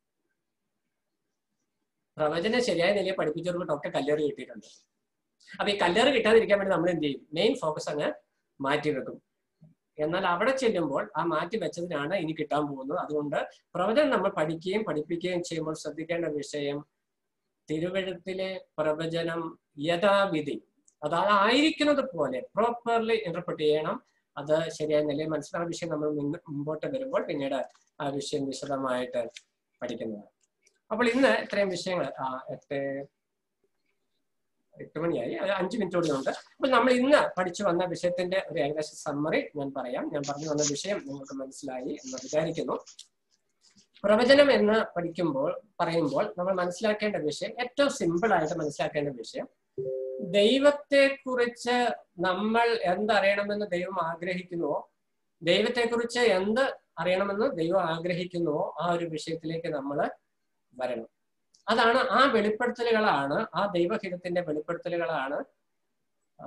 പ്രവചനം ശരിയായ നിലയിൽ പഠിപ്പിച്ചവർക്കൊക്കെ കല്ലേറ് കിട്ടിയിട്ടുണ്ട് അപ്പൊ ഈ കല്ലേറ് കിട്ടാതിരിക്കാൻ വേണ്ടി നമ്മൾ എന്ത് ചെയ്യും മെയിൻ ഫോക്കസ് അങ്ങ് മാറ്റി വെക്കും എന്നാൽ അവിടെ ചെല്ലുമ്പോൾ ആ മാറ്റി വെച്ചതിനാണ് ഇനി കിട്ടാൻ പോകുന്നത് അതുകൊണ്ട് പ്രവചനം നമ്മൾ പഠിക്കുകയും പഠിപ്പിക്കുകയും ചെയ്യുമ്പോൾ ശ്രദ്ധിക്കേണ്ട വിഷയം തിരുവഴുത്തിലെ പ്രവചനം യഥാവിധി അതായത് ആയിരിക്കുന്നത് പോലെ പ്രോപ്പർലി ഇന്റർപ്രറ്റ് ചെയ്യണം അത് ശരിയായ നിലയിൽ മനസ്സിലാക്കുന്ന വിഷയം നമ്മൾ മുന്ന- മുമ്പോട്ട് വരുമ്പോൾ പിന്നീട് ആ വിഷയം വിശദമായിട്ട് പഠിക്കുന്നതാണ് അപ്പോൾ ഇന്ന് ഇത്രയും വിഷയങ്ങൾ ആ എട്ട് എട്ട് മണിയായി അത് അഞ്ച് മിനിറ്റ് കൂടി ഉണ്ട് അപ്പോൾ നമ്മൾ ഇന്ന് പഠിച്ചു വന്ന വിഷയത്തിന്റെ ഒരു ഏകദേശ സമ്മറി ഞാൻ പറയാം ഞാൻ പറഞ്ഞു വന്ന വിഷയം നിങ്ങൾക്ക് മനസ്സിലായി എന്ന് വിചാരിക്കുന്നു പ്രവചനം എന്ന് പഠിക്കുമ്പോൾ പറയുമ്പോൾ നമ്മൾ മനസ്സിലാക്കേണ്ട വിഷയം ഏറ്റവും സിമ്പിൾ ആയിട്ട് മനസ്സിലാക്കേണ്ട വിഷയം ദൈവത്തെ കുറിച്ച് നമ്മൾ എന്തറിയണമെന്ന് ദൈവം ആഗ്രഹിക്കുന്നുവോ ദൈവത്തെ കുറിച്ച് എന്ത് അറിയണമെന്ന് ദൈവം ആഗ്രഹിക്കുന്നുവോ ആ ഒരു വിഷയത്തിലേക്ക് നമ്മൾ വരണം അതാണ് ആ വെളിപ്പെടുത്തലുകളാണ് ആ ദൈവഹിതത്തിന്റെ വെളിപ്പെടുത്തലുകളാണ് ആ,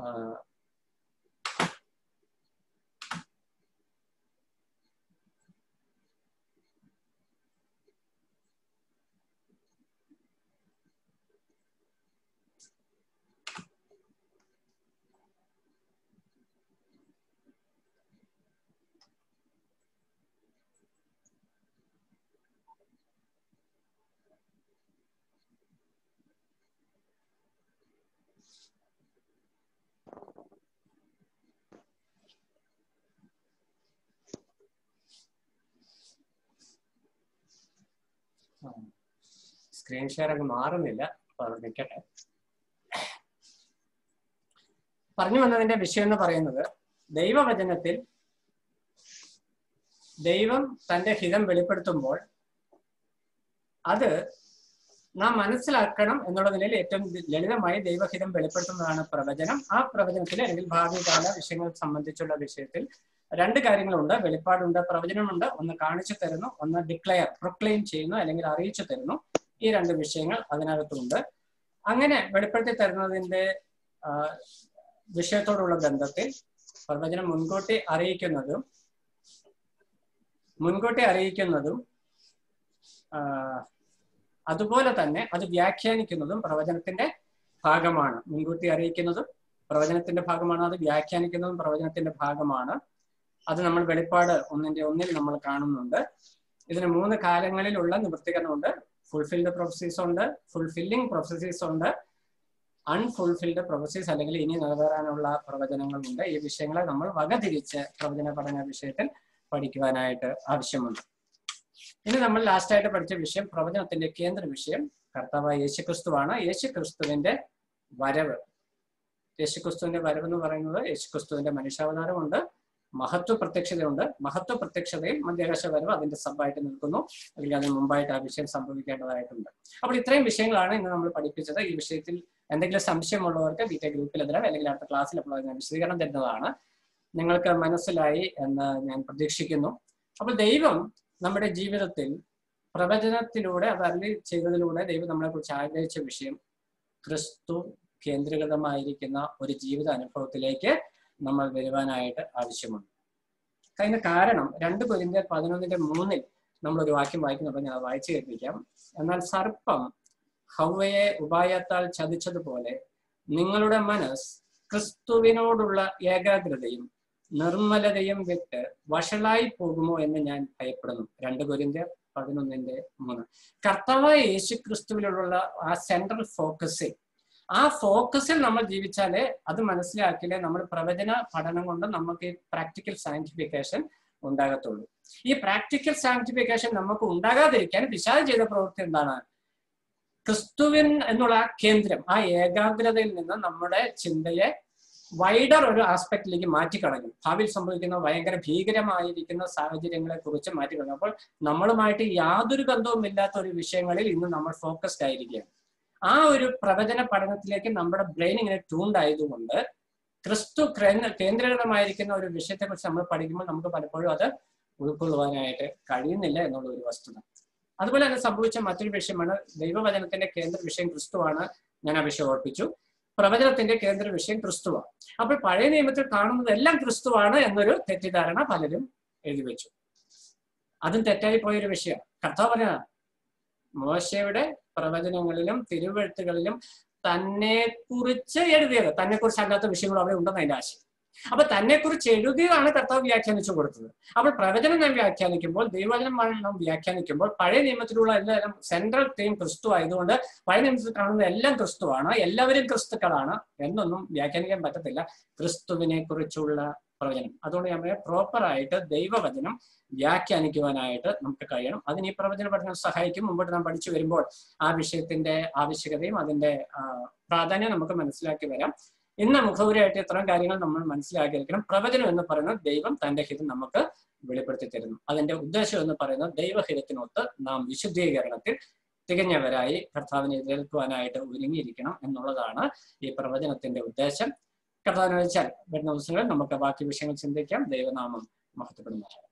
സ്ക്രീൻ ഷെയർ അങ്ങ് മാറുന്നില്ല അപ്പൊ അവിടെ നിൽക്കട്ടെ പറഞ്ഞു വന്നതിന്റെ വിഷയം എന്ന് പറയുന്നത് ദൈവവചനത്തിൽ ദൈവം തന്റെ ഹിതം വെളിപ്പെടുത്തുമ്പോൾ അത് നാം മനസ്സിലാക്കണം എന്നുള്ള നിലയിൽ ഏറ്റവും ലളിതമായി ദൈവഹിതം വെളിപ്പെടുത്തുന്നതാണ് പ്രവചനം ആ പ്രവചനത്തിൽ അല്ലെങ്കിൽ ഭാവികാല വിഷയങ്ങൾ സംബന്ധിച്ചുള്ള വിഷയത്തിൽ രണ്ട് കാര്യങ്ങളുണ്ട് വെളിപ്പാടുണ്ട് പ്രവചനമുണ്ട് ഒന്ന് കാണിച്ചു തരുന്നു ഒന്ന് ഡിക്ലെയർ പ്രൊക്ലെയിം ചെയ്യുന്നു അല്ലെങ്കിൽ അറിയിച്ചു തരുന്നു ഈ രണ്ട് വിഷയങ്ങൾ അതിനകത്തുണ്ട് അങ്ങനെ വെളിപ്പെടുത്തി തരുന്നതിന്റെ ആ, വിഷയത്തോടുള്ള ബന്ധത്തിൽ പ്രവചനം മുൻകൂട്ടി അറിയിക്കുന്നതും മുൻകൂട്ടി അറിയിക്കുന്നതും ആ, അതുപോലെ തന്നെ അത് വ്യാഖ്യാനിക്കുന്നതും പ്രവചനത്തിന്റെ ഭാഗമാണ് മുൻകൂട്ടി അറിയിക്കുന്നതും പ്രവചനത്തിന്റെ ഭാഗമാണ് അത് വ്യാഖ്യാനിക്കുന്നതും പ്രവചനത്തിന്റെ ഭാഗമാണ് അത് നമ്മൾ വെളിപ്പാട് ഒന്നിന്റെ ഒന്നിൽ നമ്മൾ കാണുന്നുണ്ട് ഇതിന് മൂന്ന് കാലങ്ങളിലുള്ള നിവൃത്തീകരണമുണ്ട് ഫുൾഫിൽഡ് പ്രൊഫസീസ് ഉണ്ട് ഫുൾഫില്ലിംഗ് പ്രൊഫസീസ് ഉണ്ട് അൺഫുൾഫിൽഡ് പ്രൊഫസീസ് അല്ലെങ്കിൽ ഇനി നിറവേറാനുള്ള പ്രവചനങ്ങളുണ്ട് ഈ വിഷയങ്ങളെ നമ്മൾ വകതിരിച്ച് പ്രവചന പഠന വിഷയത്തിൽ പഠിക്കുവാനായിട്ട് ആവശ്യമുണ്ട് ഇനി നമ്മൾ ലാസ്റ്റ് ആയിട്ട് പഠിച്ച വിഷയം പ്രവചനത്തിന്റെ കേന്ദ്ര വിഷയം കർത്താവായ യേശുക്രിസ്തുവാണ് യേശുക്രിസ്തുവിന്റെ വരവ് യേശുക്രിസ്തുവിന്റെ വരവ് എന്ന് പറയുന്നത് യേശുക്രിസ്തുവിന്റെ മനുഷ്യാവതാരമുണ്ട് മഹത്വ പ്രത്യക്ഷതയുണ്ട് മഹത്വ പ്രത്യക്ഷതയിൽ മധ്യാകാശ വരവ് അതിന്റെ സബായിട്ട് നിൽക്കുന്നു അല്ലെങ്കിൽ അതിന് മുമ്പായിട്ട് ആ വിഷയം സംഭവിക്കേണ്ടതായിട്ടുണ്ട് അപ്പോൾ ഇത്രയും വിഷയങ്ങളാണ് ഇന്ന് നമ്മൾ പഠിപ്പിച്ചത് ഈ വിഷയത്തിൽ എന്തെങ്കിലും സംശയമുള്ളവർക്ക് ബി ടെ ഗ്രൂപ്പിൽ തരാം അല്ലെങ്കിൽ അടുത്ത ക്ലാസ്സിൽ അപ്പോൾ ഞാൻ വിശദീകരണം തരുന്നതാണ് നിങ്ങൾക്ക് മനസ്സിലായി എന്ന് ഞാൻ പ്രതീക്ഷിക്കുന്നു അപ്പോൾ ദൈവം നമ്മുടെ ജീവിതത്തിൽ പ്രവചനത്തിലൂടെ അത് അരളി ചെയ്തതിലൂടെ ദൈവം നമ്മളെ കുറിച്ച് ആഗ്രഹിച്ച വിഷയം ക്രിസ്തു കേന്ദ്രീകൃതമായിരിക്കുന്ന ഒരു ജീവിത അനുഭവത്തിലേക്ക് നമ്മൾ വരുവാനായിട്ട് ആവശ്യമുണ്ട് അതിന് കാരണം രണ്ട് കൊരിന്ത്യർ പതിനൊന്നിന്റെ മൂന്നിൽ നമ്മൾ ഒരു വാക്യം വായിക്കുന്നുണ്ട് ഞാൻ അത് വായിച്ചു കേൾപ്പിക്കാം എന്നാൽ സർപ്പം ഹൗവയെ ഉപായത്താൽ ചതിച്ചതുപോലെ നിങ്ങളുടെ മനസ്സ് ക്രിസ്തുവിനോടുള്ള ഏകാഗ്രതയും നിർമ്മലതയും വിട്ട് വഷളായി പോകുമോ എന്ന് ഞാൻ ഭയപ്പെടുന്നു രണ്ട് കൊരിന്ത്യർ പതിനൊന്നിന്റെ മൂന്ന് കർത്താവായ യേശു ക്രിസ്തുവിലുള്ള ആ സെൻട്രൽ ഫോക്കസിൽ ആ ഫോക്കസിൽ നമ്മൾ ജീവിച്ചാലേ അത് മനസ്സിലാക്കിയാലേ നമ്മൾ പ്രവചന പഠനം കൊണ്ട് നമുക്ക് ഈ പ്രാക്ടിക്കൽ സയന്റിഫിക്കേഷൻ ഉണ്ടാകത്തുള്ളൂ ഈ പ്രാക്ടിക്കൽ സയന്റിഫിക്കേഷൻ നമുക്ക് ഉണ്ടാകാതിരിക്കാൻ പിശാച് ചെയ്ത പ്രവൃത്തി എന്താണ് ക്രിസ്തുവിൻ എന്നുള്ള ആ കേന്ദ്രം ആ ഏകാഗ്രതയിൽ നിന്ന് നമ്മുടെ ചിന്തയെ വൈഡർ ഒരു ആസ്പെക്റ്റിലേക്ക് മാറ്റിക്കളഞ്ഞു ഭാവിയിൽ സംഭവിക്കുന്ന ഭയങ്കര ഭീകരമായിരിക്കുന്ന സാഹചര്യങ്ങളെ കുറിച്ച് മാറ്റിക്കളഞ്ഞു അപ്പോൾ നമ്മളുമായിട്ട് യാതൊരു ബന്ധവും ഇല്ലാത്ത ഒരു വിഷയങ്ങളിൽ ഇന്ന് നമ്മൾ ഫോക്കസ്ഡ് ആയിരിക്കുകയാണ് ആ ഒരു പ്രവചന പഠനത്തിലേക്ക് നമ്മുടെ ബ്രെയിൻ ഇങ്ങനെ ട്യൂൺഡ് ആയതുകൊണ്ട് ക്രിസ്തു കേന്ദ്ര- കേന്ദ്രീകൃതമായിരിക്കുന്ന ഒരു വിഷയത്തെ കുറിച്ച് നമ്മൾ പഠിക്കുമ്പോൾ നമുക്ക് പലപ്പോഴും അത് ഉൾക്കൊള്ളുവാനായിട്ട് കഴിയുന്നില്ല എന്നുള്ള ഒരു വസ്തുത അതുപോലെ തന്നെ സംഭവിച്ച മറ്റൊരു വിഷയമാണ് ദൈവവചനത്തിന്റെ കേന്ദ്ര വിഷയം ക്രിസ്തുവാണ് ഞാൻ ആ വിഷയം ഓർപ്പിച്ചു പ്രവചനത്തിന്റെ കേന്ദ്ര വിഷയം ക്രിസ്തുവാണ് അപ്പോൾ പഴയ നിയമത്തിൽ കാണുന്നത് എല്ലാം ക്രിസ്തുവാണ് എന്നൊരു തെറ്റിദ്ധാരണ പലരും എഴുതി വെച്ചു അതും തെറ്റായി പോയൊരു വിഷയമാണ് കർത്താവ് പറഞ്ഞതാണ് മോശയുടെ പ്രവചനങ്ങളിലും തിരുവെഴുത്തുകളിലും തന്നെ കുറിച്ച് എഴുതിയത് തന്നെ കുറിച്ച് അല്ലാത്ത വിഷയങ്ങൾ അവിടെ ഉണ്ടെന്ന് അതിന്റെ ആശയം അപ്പൊ തന്നെ കുറിച്ച് എഴുതിയതാണ് കർത്താവ് വ്യാഖ്യാനിച്ചു കൊടുത്തത് അപ്പോൾ പ്രവചനം നാം വ്യാഖ്യാനിക്കുമ്പോൾ ദൈവവചനം നാം വ്യാഖ്യാനിക്കുമ്പോൾ പഴയ നിയമത്തിലുള്ള എല്ലാവരും സെൻട്രൽ തീം ക്രിസ്തു ആയതുകൊണ്ട് പഴയ നിയമത്തിൽ കാണുന്നത് എല്ലാം ക്രിസ്തുവാണ് എല്ലാവരും ക്രിസ്തുക്കളാണ് എന്നൊന്നും വ്യാഖ്യാനിക്കാൻ പറ്റത്തില്ല ക്രിസ്തുവിനെ കുറിച്ചുള്ള പ്രവചനം അതുകൊണ്ട് ഞാൻ പറയാം പ്രോപ്പർ ആയിട്ട് ദൈവവചനം വ്യാഖ്യാനിക്കുവാനായിട്ട് നമുക്ക് കഴിയണം അതിന് ഈ പ്രവചന പഠനം സഹായിക്കും മുമ്പോട്ട് നാം പഠിച്ചു വരുമ്പോൾ ആ വിഷയത്തിന്റെ ആവശ്യകതയും അതിന്റെ ആ, പ്രാധാന്യം നമുക്ക് മനസ്സിലാക്കി വരാം ഇന്ന് മുഖവുരയായിട്ട് ഇത്തരം കാര്യങ്ങൾ നമ്മൾ മനസ്സിലാക്കിയിരിക്കണം പ്രവചനം എന്ന് പറയുന്നത് ദൈവം തന്റെ ഹിതം നമുക്ക് വെളിപ്പെടുത്തി തരുന്നു അതിന്റെ ഉദ്ദേശം എന്ന് പറയുന്നത് ദൈവഹിതത്തിനൊത്ത് നാം വിശുദ്ധീകരണത്തിൽ തികഞ്ഞവരായി കർത്താവിനെ എതിരേൽക്കുവാനായിട്ട് ഒരുങ്ങിയിരിക്കണം എന്നുള്ളതാണ് ഈ പ്രവചനത്തിന്റെ ഉദ്ദേശം കർത്താവിനെ വെച്ചാൽ വരുന്ന ദിവസങ്ങളിൽ നമുക്ക് ബാക്കി വിഷയങ്ങൾ ചിന്തിക്കാം ദൈവനാമം മഹത്വപ്പെടുന്നതാണ്